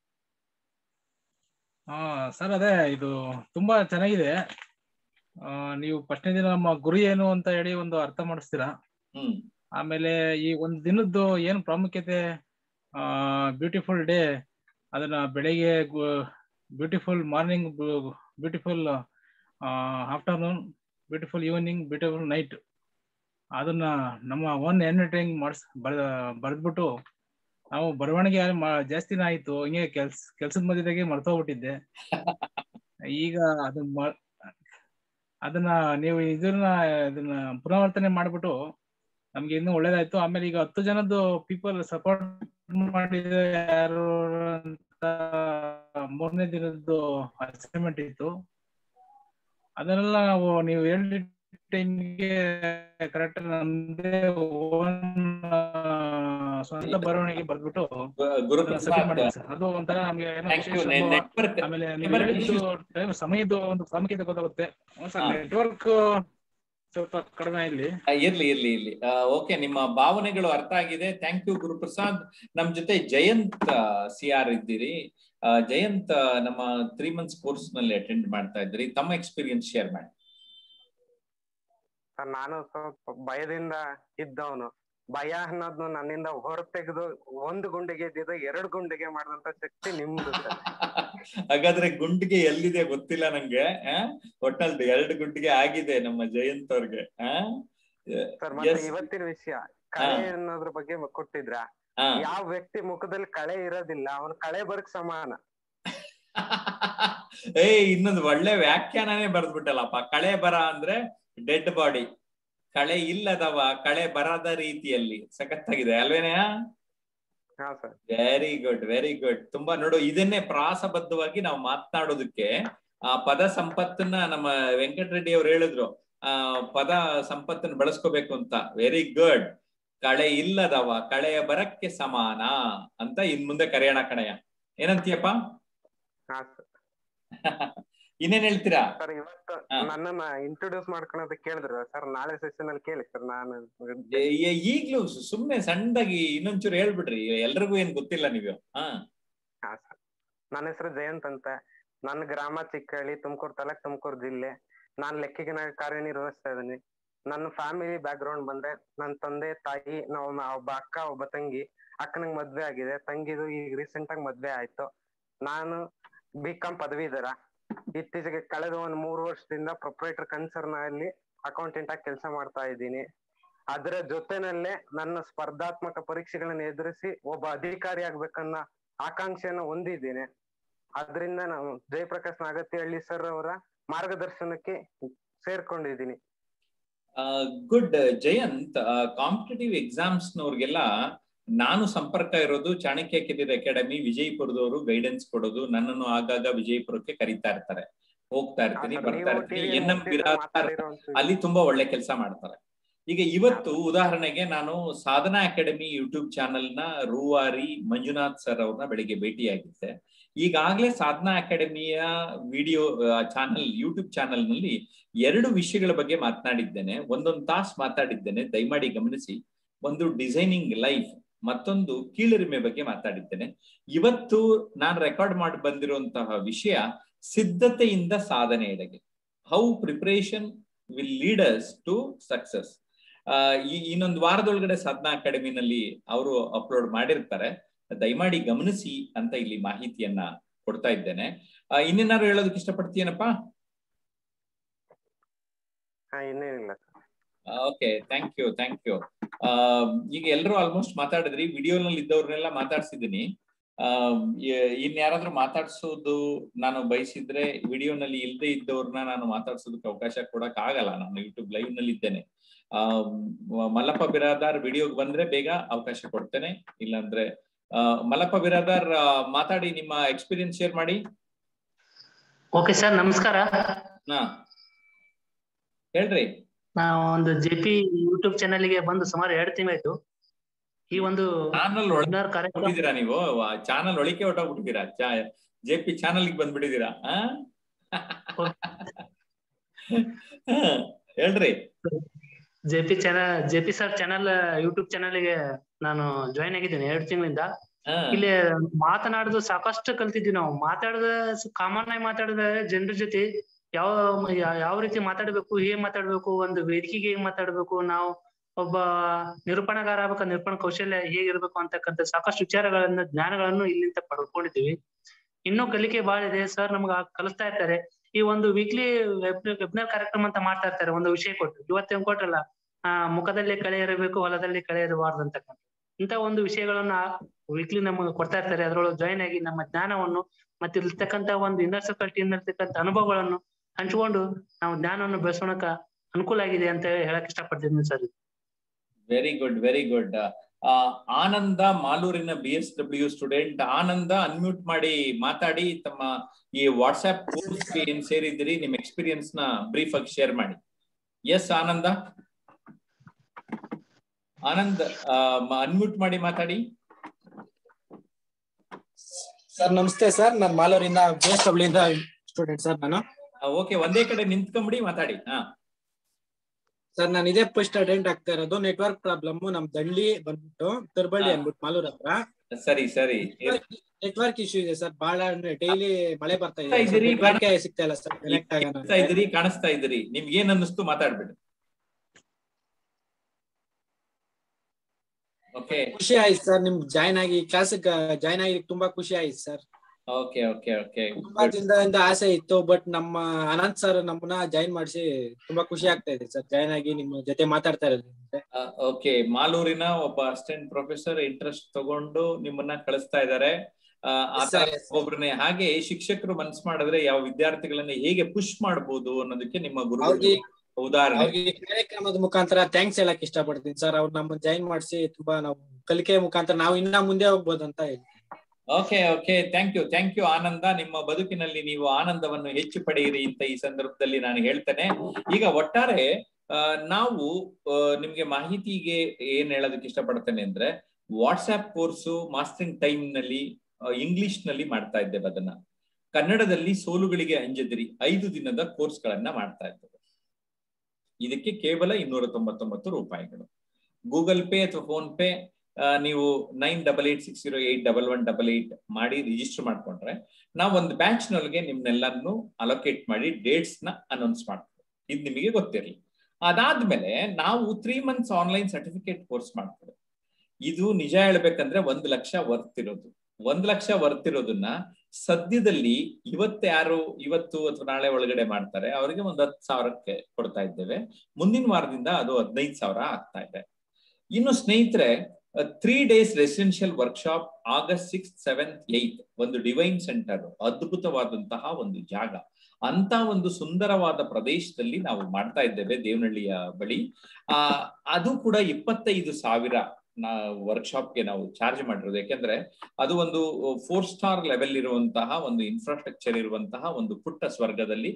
ಹಾ ಸರ್ ಅದೇ ಇದು ತುಂಬಾ ಚೆನ್ನಾಗಿದೆ ಆ, ನೀವು ಫಸ್ಟ್ನೇ ದಿನ ನಮ್ಮ ಗುರಿ ಏನು ಅಂತ ಹೇಳಿ ಒಂದು ಅರ್ಥ ಮಾಡಿಸ್ತೀರಾ ಹ್ಮ್ ಆಮೇಲೆ ಈ ಒಂದು ದಿನದ್ದು ಏನು ಪ್ರಾಮುಖ್ಯತೆ ಬ್ಯೂಟಿಫುಲ್ ಡೇ ಅದನ್ನ ಬೆಳಿಗ್ಗೆ beautiful morning beautiful afternoon beautiful evening beautiful night ಅದನ್ನ ನಮ್ಮ ಒನ್ ಎಂಟರ್ಟೈನ್ ಮಾಡಿಸ್ ಬರೆದ್ಬಿಟ್ಟು ನಾವು ಬರವಣಿಗೆ ಮಾ- ಜಾಸ್ತಿನೇ ಆಯ್ತು ಹಿಂಗೆ ಕೆಲ್ಸ ಕೆಲ್ಸದ ಮಧ್ಯದಾಗೆ ಮರ್ತೋಗ್ಬಿಟ್ಟಿದ್ದೆ ಈಗ ಅದನ್ನ ಮ- ಅದನ್ನ ನೀವು ಇದನ್ನ ಇದನ್ನ ಪುನರಾವರ್ತನೆ ಮಾಡ್ಬಿಟ್ಟು ನಮ್ಗೆ ಇನ್ನೂ ಒಳ್ಳೇದಾಯ್ತು ಆಮೇಲೆ ಈಗ ಹತ್ತು ಜನದ್ದು ಪೀಪಲ್ ಸಪೋರ್ಟ್ ಮಾಡಿದ ಯಾರು ಅಂತ ಮೂರನೇ ದಿನದ್ದು ಅಸೈನ್ಮೆಂಟ್ ಇತ್ತು ಅದನ್ನೆಲ್ಲ ನಾವು ನೀವು ಹೇಳಿದ ಟೈಮ್ಗೆ ಕರೆಕ್ಟ್ ನಮ್ದೇ ಓನ್ ಸ್ವಂತ ಬರವಣಿಗೆ ಬರ್ಬಿಟ್ಟು ಅದನ್ನ ಸಬ್ಮಿಟ್ ಮಾಡಿದ್ವಿ ಸರ್ ಅದು ಒಂಥರ ನಮ್ಗೆ ಏನೋ ಥ್ಯಾಂಕ್ ಯು ವಿಶೇಷ ಅನುಭವ. ನೆಟ್ವರ್ಕ್ ಆಮೇಲೆ ನೀವು Network ಹೇಳಿದ್ದು issues. time ಸಮಯದ ಒಂದು ಪ್ರಾಮುಖ್ಯತೆ ಗೊತ್ತಾಗುತ್ತೆ ಹಾ. ನೆಟ್ವರ್ಕ್ ಸ್ವಲ್ಪ ಕಡಿಮೆ ಇಲ್ಲಿ ಆ, ಇರ್ಲಿ ಇರ್ಲಿ ಇರ್ಲಿ ಓಕೆ ನಿಮ್ಮ ಭಾವನೆಗಳು ಅರ್ಥ ಆಗಿದೆ ಥ್ಯಾಂಕ್ ಯು ಗುರುಪ್ರಸಾದ್ ನಮ್ ಜೊತೆ ಜಯಂತ್ ಸಿ ಆರ್ ಇದ್ದೀರಿ ಆ, ಜಯಂತ್ ಆ, ನಮ್ಮ ತ್ರೀ ಮಂತ್ಸ್ ಕೋರ್ಸ್ ನಲ್ಲಿ ಅಟೆಂಡ್ ಮಾಡ್ತಾ ಇದ್ರಿ ತಮ್ಮ ಎಕ್ಸ್ಪೀರಿಯನ್ಸ್ ಶೇರ್ ಮಾಡಿ ಸರ್ ನಾನು ಸ್ವಲ್ಪ ಭಯದಿಂದ ಇದ್ದವನು ಭಯ ಅನ್ನೋದ್ನು ನನ್ನಿಂದ ಹೊರ ತೆಗೆದು ಒಂದು ಗುಂಡಿಗೆ ಇದ್ದಿದ್ದು ಎರಡು ಗುಂಡಿಗೆ ಮಾಡಿದಂತ ಶಕ್ತಿ ನಿಮ್ದು ಸರ್ ಹಾಗಾದ್ರೆ ಗುಂಡಿಗೆ ಎಲ್ಲಿದೆ ಗೊತ್ತಿಲ್ಲ ನಂಗೆ ಆ? ಒಟ್ನಲ್ಲಿ ಎರಡು ಗುಂಡಿಗೆ ಆಗಿದೆ ನಮ್ಮ ಜಯಂತ್ ಅವ್ರಿಗೆ ಆ? ಸರ್ ಮತ್ತೆ Yes. ಇವತ್ತಿನ ವಿಷಯ ಕಳೆ ಅನ್ನೋದ್ರ ಬಗ್ಗೆ ಕೊಟ್ಟಿದ್ರ ಆ. ಯಾವ ವ್ಯಕ್ತಿ ಮುಖದಲ್ಲಿ ಕಳೆ ಇರೋದಿಲ್ಲ ಅವನು ಕಳೆ ಬರಕ್ ಸಮಾನ ಏ ಇನ್ನೊಂದು ಒಳ್ಳೆ ವ್ಯಾಖ್ಯಾನನೇ ಬರ್ದ್ಬಿಟ್ಟಲ್ಲಪ್ಪ ಕಳೆ ಬರ ಅಂದ್ರೆ ಡೆಡ್ ಬಾಡಿ ಕಳೆ ಇಲ್ಲದವ ಕಳೆ ಬರದ ರೀತಿಯಲ್ಲಿ ಸಖತ್ತಾಗಿದೆ ಅಲ್ವೇನೆಯಾ ಹಾ sir very good very good ತುಂಬಾ ನೋಡು ಇದನ್ನೇ ಪ್ರಾಸಬದ್ಧವಾಗಿ ನಾವು ಮಾತನಾಡೋದಕ್ಕೆ ಆ ಪದ ಸಂಪತ್ತನ್ನ ನಮ್ಮ ವೆಂಕಟರೆಡ್ಡಿ ಅವ್ರು ಹೇಳಿದ್ರು ಆ ಪದ ಸಂಪತ್ತನ್ನ ಬಳಸ್ಕೋಬೇಕು ಅಂತ ವೆರಿ ಗುಡ್ ಕಳೆ ಇಲ್ಲದವ ಕಳೆಯ ಬರಕ್ಕೆ ಸಮಾನ ಅಂತ ಇನ್ ಮುಂದೆ ಕರೆಯೋಣ ಕಣಯ್ಯ ಏನಂತೀಯಪ್ಪ ಹಾ ಸರ್ ಇನ್ನೇನ್ ಹೇಳ್ತೀರಾ ಸರ್ ಇವತ್ತು ಹಾ. ನನ್ನನ್ನ ಇಂಟ್ರೊಡ್ಯೂಸ್ ಮಾಡ್ಕೊಳೋದಕ್ಕೆ ಕೇಳಿದ್ರು ಸರ್ ನಾಳೆ ಸೆಷನ್ ಅಲ್ಲಿ ಕೇಳಿ ಸರ್ ನಾನು ಏ- ಏ- ಈಗ್ಲೂ ಸು- ಸುಮ್ನೆ ಸಣ್ಣದಾಗಿ ಇನ್ನೊಂಚೂರು ಹೇಳ್ಬಿಡ್ರಿ ಎಲ್ರಿಗೂ ಏನ್ ಗೊತ್ತಿಲ್ಲ ನೀವು ಹಾ ಹಾ ಸರ್ ನನ್ನ ಹೆಸರು ಜಯಂತ್ ಅಂತ ನನ್ನ ಗ್ರಾಮ ಚಿಕ್ಕಹಳ್ಳಿ ತುಮಕೂರು ತಾಲೂಕ್ ತುಮಕೂರು ಜಿಲ್ಲೆ ನಾನ್ ಲೆಕ್ಕಿಗನಾಗಿ ಕಾರ್ಯನಿರ್ವಹಿಸ್ತಾ ಇದ್ದೀನಿ ನನ್ನ ಫ್ಯಾಮಿಲಿ ಬ್ಯಾಕ್ ಗ್ರೌಂಡ್ ಬಂದ್ರೆ ನನ್ನ ತಂದೆ ತಾಯಿ ನಾವು ಒಬ್ಬ ಅಕ್ಕ ಒಬ್ಬ ತಂಗಿ ಅಕ್ಕನಿಗೆ ಮದ್ವೆ ಆಗಿದೆ ತಂಗಿದು ಈಗ ರೀಸೆಂಟ್ ಆಗಿ ಮದ್ವೆ ಆಯ್ತು ನಾನು ಬಿ ಕಾಮ್ ಪದವೀಧರ ಇತ್ತೀಚೆಗೆ ಕಳೆದ ಒಂದ್ ಮೂರು ವರ್ಷದಿಂದ ಪ್ರೊಪ್ರೈಟರ್ ಕನ್ಸರ್ನ್ ಅಲ್ಲಿ ಅಕೌಂಟೆಂಟ್ ಆಗಿ ಕೆಲಸ ಮಾಡ್ತಾ ಇದ್ದೀನಿ ಅದರ ಜೊತೆನಲ್ಲೇ ನನ್ನ ಸ್ಪರ್ಧಾತ್ಮಕ ಪರೀಕ್ಷೆಗಳನ್ನ ಎದುರಿಸಿ ಒಬ್ಬ ಅಧಿಕಾರಿ ಆಗ್ಬೇಕನ್ನ ಆಕಾಂಕ್ಷೆಯನ್ನು ಹೊಂದಿದ್ದೇನೆ ಅದರಿಂದ ನಾನು ಜಯಪ್ರಕಾಶ್ ನಾಗತಿಹಳ್ಳಿ ಸರ್ ಅವರ ಮಾರ್ಗದರ್ಶನಕ್ಕೆ ಸೇರ್ಕೊಂಡಿದ್ದೀನಿ ಗುಡ್ ಜಯಂತ್ ಕಾಂಪಿಟೇಟಿವ್ ಎಕ್ಸಾಮ್ಸ್ ನವ್ರಿಗೆಲ್ಲ ನಾನು ಸಂಪರ್ಕ ಇರೋದು ಚಾಣಕ್ಯ ಕೆರಿಯರ್ ಅಕಾಡೆಮಿ ವಿಜಯಪುರದವರು ಗೈಡೆನ್ಸ್ ಕೊಡೋದು ನನ್ನನ್ನು ಆಗಾಗ ವಿಜಯಪುರಕ್ಕೆ ಕರೀತಾ ಇರ್ತಾರೆ ಹೋಗ್ತಾ ಇರ್ತೀನಿ ಬರ್ತಾ ಇರ್ತೀನಿ ಎನ್ ಎಂ ಬಿರಾದಾರ್ ಅಲ್ಲಿ ತುಂಬಾ ಒಳ್ಳೆ ಕೆಲಸ ಮಾಡ್ತಾರೆ ಈಗ ಇವತ್ತು ಉದಾಹರಣೆಗೆ ನಾನು ಸಾಧನಾ ಅಕಾಡೆಮಿ ಯೂಟ್ಯೂಬ್ ಚಾನೆಲ್ ನ ರೂವಾರಿ ಮಂಜುನಾಥ್ ಸರ್ ಅವ್ರನ್ನ ಬೆಳಿಗ್ಗೆ ಭೇಟಿಯಾಗಿದ್ದೆ ಈಗಾಗಲೇ ಸಾಧನಾ ಅಕಾಡೆಮಿಯ ವಿಡಿಯೋ ಚಾನೆಲ್ ಯೂಟ್ಯೂಬ್ ಚಾನೆಲ್ ನಲ್ಲಿ ಎರಡು ವಿಷಯಗಳ ಬಗ್ಗೆ ಮಾತನಾಡಿದ್ದೇನೆ ಒಂದೊಂದು ತಾಸು ಮಾತಾಡಿದ್ದೇನೆ ದಯಮಾಡಿ ಗಮನಿಸಿ ಒಂದು ಡಿಸೈನಿಂಗ್ ಲೈಫ್ ಮತ್ತೊಂದು ಕೀಳರಿಮೆ ಬಗ್ಗೆ ಮಾತಾಡಿದ್ದೇನೆ ಇವತ್ತು ನಾನು ರೆಕಾರ್ಡ್ ಮಾಡಿ ಬಂದಿರುವಂತಹ ವಿಷಯ ಸಿದ್ಧತೆಯಿಂದ ಸಾಧನೆಯೆಡೆಗೆ how preparation will leaders to success ಈ ಇನ್ನೊಂದು ವಾರದೊಳಗಡೆ ಸಾಧನಾ ಅಕಾಡೆಮಿನಲ್ಲಿ ಅವರು ಅಪ್ಲೋಡ್ ಮಾಡಿರ್ತಾರೆ ದಯಮಾಡಿ ಗಮನಿಸಿ ಅಂತ ಇಲ್ಲಿ ಮಾಹಿತಿಯನ್ನ ಕೊಡ್ತಾ ಇದ್ದೇನೆ ಇನ್ನೇನಾದ್ರು ಹೇಳೋದಕ್ಕೆ ಇಷ್ಟಪಡ್ತೀಯನಪ್ಪ ಹಾ ಇನ್ನೇನಿಲ್ಲ okay thank you thank you ಈಗ ಎಲ್ಲರೂ ಆಲ್ಮೋಸ್ಟ್ ಮಾತಾಡಿದ್ರಿ ವಿಡಿಯೋನಲ್ಲಿ ಇದ್ದವ್ರನ್ನೆಲ್ಲ ಮಾತಾಡ್ಸಿದ್ದೀನಿ ಇನ್ ಯಾರಾದ್ರೂ ಮಾತಾಡ್ಸೋದು ನಾನು ಬಯಸಿದ್ರೆ ವಿಡಿಯೋನಲ್ಲಿ ಇಲ್ಲದೆ ಇದ್ದವ್ರನ್ನ ನಾನು ಮಾತಾಡ್ಸೋದಕ್ಕೆ ಅವಕಾಶ ಕೊಡಕ್ ಆಗಲ್ಲ ನಾನು ಯೂಟ್ಯೂಬ್ ಲೈವ್ ನಲ್ಲಿ ಇದ್ದೇನೆ ಆ ಮಲ್ಲಪ್ಪ ಬಿರಾದಾರ್ ವಿಡಿಯೋಗೆ ಬಂದ್ರೆ ಬೇಗ ಅವಕಾಶ ಕೊಡ್ತೇನೆ ಇಲ್ಲಾಂದ್ರೆ ಮಲ್ಲಪ್ಪ ಬಿರಾದಾರ್ ಮಾತಾಡಿ ನಿಮ್ಮ ಎಕ್ಸ್ಪೀರಿಯನ್ಸ್ ಶೇರ್ ಮಾಡಿ ಓಕೆ ಸರ್ ನಮಸ್ಕಾರ ಹಾ ಹೇಳ್ರಿ ನಾವು ಒಂದು ಜೆ ಪಿ ಯೂಟ್ಯೂಬ್ ಚಾನೆಲ್ಗೆ ಬಂದು ಸುಮಾರು ಎರಡು ತಿಂಗಳಾಯ್ತು ಈ ಒಂದು ಚಾನಲ್ webinar ಕಾರ್ಯಕ್ರಮ ಹೊರಟಿದ್ದೀರಾ ನೀವು ಚಾನಲ್ ಒಳಕ್ಕೆ ಹೊಟ್ಟೋಗ್ಬಿಟ್ಟಿದ್ದೀರಾ ಜೆ ಪಿ ಚಾನಲ್ ಬಂದ್ಬಿಟ್ಟಿದ್ದೀರಾ ಹೇಳ್ರಿ J P channel J P sir channel YouTube ಚಾನಲ್ಗೆ ನಾನು ಜಾಯಿನ್ ಆಗಿದ್ದೀನಿ ಎರಡು ತಿಂಗಳಿಂದ ಇಲ್ಲಿ ಮಾತನಾಡುದು ಸಾಕಷ್ಟು ಕಲ್ತಿದ್ವಿ ನಾವು ಮಾತಾಡದ ಕಾಮನ್ ಆಗಿ ಮಾತಾಡಿದ ಜನರ ಜೊತೆ ಯಾವ ಯಾವ ರೀತಿ ಮಾತಾಡ್ಬೇಕು ಹೇಗ್ ಮಾತಾಡ್ಬೇಕು ಒಂದು ವೇದಿಕೆಗೆ ಹೇಗ್ ಮಾತಾಡ್ಬೇಕು ನಾವು ಒಬ್ಬ ನಿರೂಪಣಗಾರ ಆಗ್ಬೇಕ ನಿರೂಪಣ ಕೌಶಲ್ಯ ಹೇಗಿರ್ಬೇಕು ಅಂತಕ್ಕಂಥ ಸಾಕಷ್ಟು ವಿಚಾರಗಳನ್ನ ಜ್ಞಾನಗಳನ್ನು ಇಲ್ಲಿಂದ ಪಡ್ಕೊಂಡಿದ್ದೀವಿ ಇನ್ನೂ ಕಲಿಕೆ ಬಹಳ ಇದೆ ಸರ್ ನಮ್ಗ ಕಲಿಸ್ತಾ ಇರ್ತಾರೆ ಈ ಒಂದು ವೀಕ್ಲಿ ವೆಬ್ನಾರ್ ಕಾರ್ಯಕ್ರಮ ಅಂತ ಮಾಡ್ತಾ ಇರ್ತಾರೆ ಒಂದು ವಿಷಯ ಕೊಟ್ಟು ಇವತ್ತೇನ್ ಕೊಟ್ರಲ್ಲ ಆ ಮುಖದಲ್ಲಿ ಕಳೆ ಇರಬೇಕು ಹೊಲದಲ್ಲಿ ಕಳೆ ಇರಬಾರ್ದು ಅಂತಕ್ಕಂಥ ಇಂತ ಒಂದು ವಿಷಯಗಳನ್ನ ವೀಕ್ಲಿ ನಮಗೆ ಕೊಡ್ತಾ ಇರ್ತಾರೆ ಅದ್ರೊಳಗೆ ಜಾಯಿನ್ ಆಗಿ ನಮ್ಮ ಜ್ಞಾನವನ್ನು ಮತ್ತೆ ಇರ್ತಕ್ಕಂತ ಒಂದು ಇನ್ನರ್ ಸರ್ಕಲ್ ಟೀಮ್ ಇರ್ತಕ್ಕಂಥ ಅನುಭವಗಳನ್ನು ಹಂಚ್ಕೊಂಡು ನಾವು ಜ್ಞಾನವನ್ನು ಬೆಳೆಸೋಣಕ ಅನುಕೂಲ ಆಗಿದೆ ಅಂತ ಹೇಳಕ್ ಇಷ್ಟಪಡ್ತೀನಿ sir very good very good ಆ, ಆನಂದ ಮಾಲೂರಿನ B S W student Ananda unmute ಮಾಡಿ ಮಾತಾಡಿ ತಮ್ಮ ಈ ವಾಟ್ಸ್ಆಪ್ ಕೋರ್ಸ್ಗೆ ಏನ್ ಸೇರಿದಿರಿ ನಿಮ್ ಎಕ್ಸ್ಪೀರಿಯನ್ಸ್ ನ ಬ್ರೀಫ್ ಆಗಿ ಶೇರ್ ಮಾಡಿ ಎಸ್ ಆನಂದ ಆನಂದ್ ಅನ್ಮ್ಯೂಟ್ ಮಾಡಿ ಮಾತಾಡಿ ಸರ್ ನಮಸ್ತೆ ಸರ್ ನಾನು ಮಾಲೂರಿಂದ ಬಿ ಎಸ್ ಡಬ್ಲ್ಯೂ ಇಂದ ಸ್ಟೂಡೆಂಟ್ ಸರ್ ನಾನು ಓಕೆ ಒಂದೇ ಕಡೆ ನಿಂತ್ಕೊಂಬಿಡಿ ಮಾತಾಡಿ ಹಾ ಸರ್ ನಾನು ಇದೇ ಫಸ್ಟ್ ಅಟೆಂಡ್ ಆಗ್ತಾ ಇರೋದು ನೆಟ್ವರ್ಕ್ ಪ್ರಾಬ್ಲಮ್ ನಮ್ ದಂಡ್ಲಿ ಬಂದ್ಬಿಟ್ಟು ತುರ್ಬಳ್ಳಿ ಹಾ. ಅನ್ಬಿಟ್ಟು ಮಾಲೂರ್ ಹತ್ರ ಸರಿ ಸರಿ ನೆಟ್ವರ್ಕ್ ಇಶ್ಯೂ ಇದೆ ಸರ್ ಬಹಳ ಅಂದ್ರೆ ಡೈಲಿ ಮಳೆ ಬರ್ತಾ ಬರ್ತಾ ಇದೆ ಇದ್ದೀರಿ, ನೆಟ್ವರ್ಕ್ ಸಿಗ್ತಾ ಇಲ್ಲ ಸರ್ ಕನೆಕ್ಟ್ ಕಾಣಿಸ್ತಾ ಇದ್ದೀರಿ ಕಾಣಿಸ್ತಾ ಇದ್ದೀರಿ ನಿಮ್ಗೆ ಏನ್ ಅನ್ನಿಸ್ತು ಮಾತಾಡ್ಬಿಡಿ ಓಕೆ ಖುಷಿ ಆಯ್ತು ಸರ್ ನಿಮ್ ಜಾಯ್ನ್ ಆಗಿ ಕ್ಲಾಸ್ ಜಾಯ್ನ್ ಆಗಿ ತುಂಬಾ ಖುಷಿ ಆಯ್ತು ಸರ್ ಓಕೆ ಓಕೆ ಓಕೆ ತುಂಬಾ ದಿನದಿಂದ ಆಸೆ ಇತ್ತು ಬಟ್ ನಮ್ಮ ಅನಂತ್ ಸರ್ ನಮ್ಮನ್ನ ಜಾಯ್ನ್ ಮಾಡಿಸಿ ತುಂಬಾ ಖುಷಿ ಆಗ್ತಾ ಇದೆ ಸರ್ ಜಾಯ್ನ್ ಆಗಿ ನಿಮ್ಮ ಜೊತೆ ಮಾತಾಡ್ತಾ ಇರೋದು ಓಕೆ ಮಾಲೂರಿನ ಒಬ್ಬ ಅಸಿಸ್ಟೆಂಟ್ ಪ್ರೊಫೆಸರ್ ಇಂಟ್ರೆಸ್ಟ್ ತಗೊಂಡು ನಿಮ್ಮನ್ನ ಕಳಿಸ್ತಾ ಇದ್ದಾರೆ ಆ, ಆ Yes, ತರ sir, yes, sir. ಒಬ್ರನ್ನೇ ಹಾಗೆ ಶಿಕ್ಷಕರು ಮನ್ಸ್ ಮಾಡಿದ್ರೆ ಯಾವ ವಿದ್ಯಾರ್ಥಿಗಳನ್ನ ಹೇಗೆ ಪುಷ್ ಮಾಡಬಹುದು ಅನ್ನೋದಕ್ಕೆ ನಿಮ್ಮ ಗುರು ಅವ್ರಿಗೆ ಉದಾಹರಣೆ ಅವ್ರಿಗೆ ಕಾರ್ಯಕ್ರಮದ ಮುಖಾಂತರ ಥ್ಯಾಂಕ್ಸ್ ಹೇಳಕ್ ಇಷ್ಟಪಡ್ತೀನಿ ಸರ್ ಅವ್ರು ನಮ್ಮ ಜಾಯಿನ್ ಮಾಡಿಸಿ ತುಂಬಾ ನಾವು ಕಲಿಕೆ ಮುಖಾಂತರ ನಾವು ಇನ್ನ ಮುಂದೆ ಹೋಗ್ಬೋದು ಅಂತ ಹೇಳಿ okay okay thank you thank you Ananda ನಿಮ್ಮ ಬದುಕಿನಲ್ಲಿ ನೀವು ಆನಂದವನ್ನು ಹೆಚ್ಚು ಪಡೆಯಿರಿ ಅಂತ ಈ ಸಂದರ್ಭದಲ್ಲಿ ನಾನು ಹೇಳ್ತೇನೆ ಈಗ ಒಟ್ಟಾರೆ ಆ, ನಾವು ಆ, ನಿಮ್ಗೆ ಮಾಹಿತಿಗೆ ಏನ್ ಹೇಳೋದಕ್ಕೆ ಇಷ್ಟಪಡ್ತೇನೆ ಅಂದ್ರೆ ವಾಟ್ಸ್ಆಪ್ ಕೋರ್ಸು ಮಾಸ್ಟರಿಂಗ್ ಟೈಮ್ ನಲ್ಲಿ ಇಂಗ್ಲಿಷ್ ನಲ್ಲಿ ಮಾಡ್ತಾ ಇದ್ದೇವೆ ಅದನ್ನ ಕನ್ನಡದಲ್ಲಿ ಸೋಲುಗಳಿಗೆ ಅಂಜದಿರಿ ಐದು ದಿನದ ಕೋರ್ಸ್ ಗಳನ್ನ ಮಾಡ್ತಾ ಇದ್ದೇವೆ ಇದಕ್ಕೆ ಕೇವಲ ಇನ್ನೂರ ತೊಂಬತ್ತೊಂಬತ್ತು ರೂಪಾಯಿಗಳು ಗೂಗಲ್ ಪೇ ಅಥವಾ ಫೋನ್ ಪೇ ಆ, ನೀವು nine double eight six zero eight double one double eight ಮಾಡಿ ರಿಜಿಸ್ಟರ್ ಮಾಡ್ಕೊಂಡ್ರೆ ನಾವು ಒಂದು ಬ್ಯಾಚ್ ನೊಳಗೆ ನಿಮ್ನೆಲ್ಲರನ್ನು ಅಲೋಕೇಟ್ ಮಾಡಿ ಡೇಟ್ಸ್ ನ ಅನೌನ್ಸ್ ಮಾಡ್ತೀವಿ ಇದು ನಿಮಗೆ ಗೊತ್ತಿರಲಿ ಅದಾದ್ಮೇಲೆ ನಾವು three months online certificate course ಮಾಡ್ತೇವೆ ಇದು ನಿಜ ಹೇಳ್ಬೇಕಂದ್ರೆ ಒಂದು ಲಕ್ಷ ವರ್ತ್ ಇರೋದು ಒಂದ್ ಲಕ್ಷ ವರ್ತ್ ಇರೋದನ್ನ ಸದ್ಯದಲ್ಲಿ ಇವತ್ತು ಯಾರು ಇವತ್ತು ಅಥವಾ ನಾಳೆ ಒಳಗಡೆ ಮಾಡ್ತಾರೆ ಅವರಿಗೆ ಒಂದು ಹತ್ತು ಸಾವಿರಕ್ಕೆ ಕೊಡ್ತಾ ಇದ್ದೇವೆ ಮುಂದಿನ ವಾರದಿಂದ ಅದು ಹದಿನೈದು ಸಾವಿರ ಆಗ್ತಾ ಇದೆ ಇನ್ನು ಸ್ನೇಹಿತರೆ three days residential workshop August six seventh eighth ಒಂದು ಡಿವೈನ್ ಸೆಂಟರ್ ಅದ್ಭುತವಾದಂತಹ ಒಂದು ಜಾಗ ಅಂತ ಒಂದು ಸುಂದರವಾದ ಪ್ರದೇಶದಲ್ಲಿ ನಾವು ಮಾಡ್ತಾ ಇದ್ದೇವೆ ದೇವನಹಳ್ಳಿಯ ಬಳಿ ಆ ಅದು ಕೂಡ ಇಪ್ಪತ್ತೈದು ಸಾವಿರ ನಾ ವರ್ಕ್ಶಾಪ್ಗೆ ನಾವು ಚಾರ್ಜ್ ಮಾಡಿರೋದು ಯಾಕೆಂದ್ರೆ ಅದು ಒಂದು ಫೋರ್ ಸ್ಟಾರ್ ಲೆವೆಲ್ ಇರುವಂತಹ ಒಂದು ಇನ್ಫ್ರಾಸ್ಟ್ರಕ್ಚರ್ ಇರುವಂತಹ ಒಂದು ಪುಟ್ಟ ಸ್ವರ್ಗದಲ್ಲಿ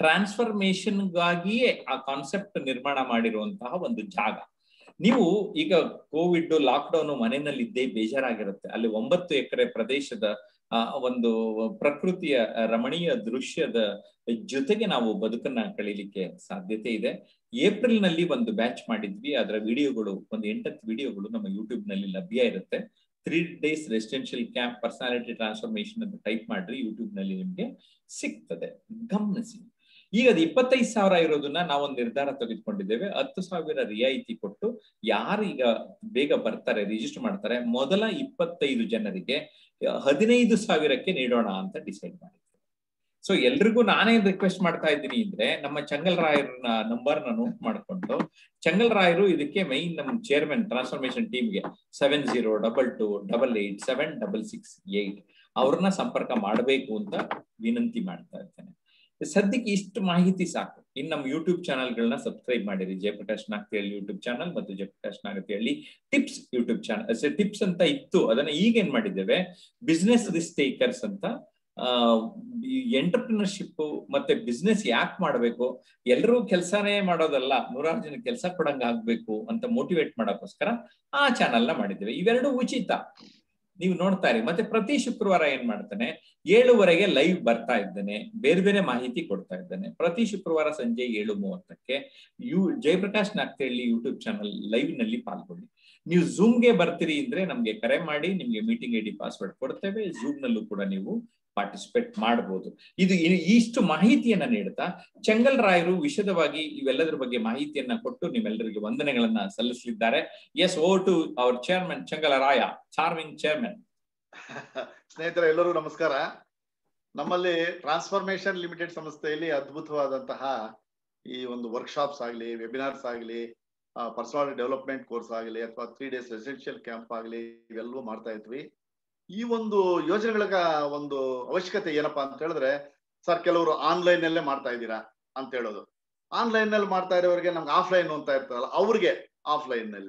ಟ್ರಾನ್ಸ್ಫರ್ಮೇಶನ್ಗಾಗಿಯೇ ಆ ಕಾನ್ಸೆಪ್ಟ್ ನಿರ್ಮಾಣ ಮಾಡಿರುವಂತಹ ಒಂದು ಜಾಗ ನೀವು ಈಗ ಕೋವಿಡ್ ಲಾಕ್ಡೌನ್ ಮನೆಯಲ್ಲಿ ಇದ್ದೇ ಬೇಜಾರಾಗಿರುತ್ತೆ ಅಲ್ಲಿ ಒಂಬತ್ತು ಎಕರೆ ಪ್ರದೇಶದ ಆ, ಒಂದು ಪ್ರಕೃತಿಯ ರಮಣೀಯ ದೃಶ್ಯದ ಜೊತೆಗೆ ನಾವು ಬದುಕನ್ನ ಕಳೀಲಿಕ್ಕೆ ಸಾಧ್ಯತೆ ಇದೆ ಏಪ್ರಿಲ್ ನಲ್ಲಿ ಒಂದು ಬ್ಯಾಚ್ ಮಾಡಿದ್ವಿ ಅದರ ವಿಡಿಯೋಗಳು ಒಂದು ಎಂಟತ್ತು ವಿಡಿಯೋಗಳು ನಮ್ಮ ಯೂಟ್ಯೂಬ್ ನಲ್ಲಿ ಲಭ್ಯ ಇರುತ್ತೆ three days residential camp personality transformation ಅಂತ ಟೈಪ್ ಮಾಡ್ರಿ ಯೂಟ್ಯೂಬ್ ನಲ್ಲಿ ನಿಮ್ಗೆ ಸಿಗ್ತದೆ ಗಮನಿಸಿ ಈಗ ಅದು ಇಪ್ಪತ್ತೈದು ಸಾವಿರ ಇರೋದನ್ನ ನಾವೊಂದು ನಿರ್ಧಾರ ತೆಗೆದುಕೊಂಡಿದ್ದೇವೆ ಹತ್ತು ಸಾವಿರ ರಿಯಾಯಿತಿ ಕೊಟ್ಟು ಯಾರು ಈಗ ಬೇಗ ಬರ್ತಾರೆ ರಿಜಿಸ್ಟರ್ ಮಾಡ್ತಾರೆ ಮೊದಲ ಇಪ್ಪತ್ತೈದು ಜನರಿಗೆ ಹದಿನೈದು ಸಾವಿರಕ್ಕೆ ನೀಡೋಣ ಅಂತ ಡಿಸೈಡ್ ಮಾಡಿದ್ವಿ ಸೊ ಎಲ್ರಿಗೂ ನಾನೇನ್ ರಿಕ್ವೆಸ್ಟ್ ಮಾಡ್ತಾ ಇದ್ದೀನಿ ಅಂದ್ರೆ ನಮ್ಮ ಚಂಗಲ್ ರಾಯರ್ನ ನಂಬರ್ ನ ನೋಟ್ ಮಾಡ್ಕೊಂಡು ಚಂಗಲ್ ರಾಯರು ಇದಕ್ಕೆ ಮೈನ್ ನಮ್ಮ ಚೇರ್ಮನ್ ಟ್ರಾನ್ಸ್ಫಾರ್ಮೇಶನ್ ಟೀಮ್ಗೆ seven zero double two double eight seven double six eight ಅವ್ರನ್ನ ಸಂಪರ್ಕ ಮಾಡಬೇಕು ಅಂತ ವಿನಂತಿ ಮಾಡ್ತಾ ಇರ್ತೇನೆ ಸದ್ಯಕ್ಕೆ ಇಷ್ಟು ಮಾಹಿತಿ ಸಾಕು ಇನ್ನು ನಮ್ಮ ಯೂಟ್ಯೂಬ್ ಚಾನಲ್ಗಳನ್ನ ಸಬ್ಸ್ಕ್ರೈಬ್ ಮಾಡಿರಿ ಜಯಪ್ರಕಾಶ್ ನಾಗ್ತಿಹಳ್ಳಿ ಯೂಟ್ಯೂಬ್ ಚಾನಲ್ ಮತ್ತು Jayaprakash Nagathihalli tips YouTube channel tips ಅಂತ ಇತ್ತು ಅದನ್ನ ಈಗ ಏನ್ ಮಾಡಿದ್ದೇವೆ ಬಿಸ್ನೆಸ್ ರಿಸ್ಕ್ ಟೇಕರ್ಸ್ ಅಂತ ಎಂಟರ್ಪ್ರಿನರ್ಶಿಪ್ ಮತ್ತೆ ಬಿಸ್ನೆಸ್ ಯಾಕೆ ಮಾಡಬೇಕು ಎಲ್ಲರೂ ಕೆಲಸನೇ ಮಾಡೋದಲ್ಲ ನೂರಾರು ಜನ ಕೆಲಸ ಕೊಡಂಗ ಆಗ್ಬೇಕು ಅಂತ ಮೋಟಿವೇಟ್ ಮಾಡೋಕ್ಕೋಸ್ಕರ ಆ ಚಾನಲ್ ನ ಮಾಡಿದ್ದೇವೆ ಇವೆರಡು ಉಚಿತ ನೀವು ನೋಡ್ತಾ ಇರಿ ಮತ್ತೆ ಪ್ರತಿ ಶುಕ್ರವಾರ ಏನ್ ಮಾಡ್ತಾನೆ ಏಳುವರೆಗೆ ಲೈವ್ ಬರ್ತಾ ಇದ್ದೇನೆ ಬೇರೆ ಬೇರೆ ಮಾಹಿತಿ ಕೊಡ್ತಾ ಇದ್ದೇನೆ ಪ್ರತಿ ಶುಕ್ರವಾರ ಸಂಜೆ ಏಳು ಮೂವತ್ತಕ್ಕೆ ಯು Jayaprakash Nagathihalli YouTube channel live ನಲ್ಲಿ ಪಾಲ್ಗೊಳ್ಳಿ ನೀವು ಝೂಮ್ಗೆ ಬರ್ತೀರಿ ಅಂದ್ರೆ ನಮ್ಗೆ ಕರೆ ಮಾಡಿ ನಿಮ್ಗೆ ಮೀಟಿಂಗ್ ಐ ಡಿ ಪಾಸ್ವರ್ಡ್ ಕೊಡ್ತೇವೆ ಝೂಮ್ ನಲ್ಲೂ ಕೂಡ ನೀವು ಪಾರ್ಟಿಸಿಪೇಟ್ ಮಾಡಬಹುದು ಇದು ಇ- ಇಷ್ಟು ಮಾಹಿತಿಯನ್ನ ನೀಡುತ್ತಾ ಚಂಗಲ್ ರಾಯರು ವಿಶದವಾಗಿ ಇವೆಲ್ಲದರ ಬಗ್ಗೆ ಮಾಹಿತಿಯನ್ನ ಕೊಟ್ಟು ನಿಮ್ಮೆಲ್ಲರಿಗೆ ವಂದನೆಗಳನ್ನ ಸಲ್ಲಿಸಲಿದ್ದಾರೆ S O to our chairman Changala Raya charming chairman ಸ್ನೇಹಿತರೆ ಎಲ್ಲರೂ ನಮಸ್ಕಾರ ನಮ್ಮಲ್ಲಿ ಟ್ರಾನ್ಸ್ಫಾರ್ಮೇಶನ್ ಲಿಮಿಟೆಡ್ ಸಂಸ್ಥೆಯಲ್ಲಿ ಅದ್ಭುತವಾದಂತಹ ಈ ಒಂದು ವರ್ಕ್ಶಾಪ್ಸ್ ಆಗಲಿ ವೆಬಿನಾರ್ಸ್ ಆಗಲಿ ಪರ್ಸನಾಲಿಟಿ ಡೆವಲಪ್ಮೆಂಟ್ ಕೋರ್ಸ್ ಆಗಲಿ ಅಥವಾ ತ್ರೀ ಡೇಸ್ ರೆಸಿಡೆನ್ಷಿಯಲ್ ಕ್ಯಾಂಪ್ ಆಗಲಿ ಇವೆಲ್ಲವೂ ಮಾಡ್ತಾ ಇದ್ವಿ ಈ ಒಂದು ಯೋಜನೆಗಳ ಒಂದು ಅವಶ್ಯಕತೆ ಏನಪ್ಪಾ ಅಂತ ಹೇಳಿದ್ರೆ ಸರ್ ಕೆಲವರು ಆನ್ಲೈನ್ ನಲ್ಲೇ ಮಾಡ್ತಾ ಇದ್ದೀರಾ ಅಂತ ಹೇಳೋದು ಆನ್ಲೈನ್ ನಲ್ಲಿ ಮಾಡ್ತಾ ಇರೋರಿಗೆ ನಮ್ಗೆ ಆಫ್ಲೈನ್ ಅಂತ ಇರ್ತದಲ್ಲ ಅವ್ರಿಗೆ ಆಫ್ಲೈನ್ ನಲ್ಲಿ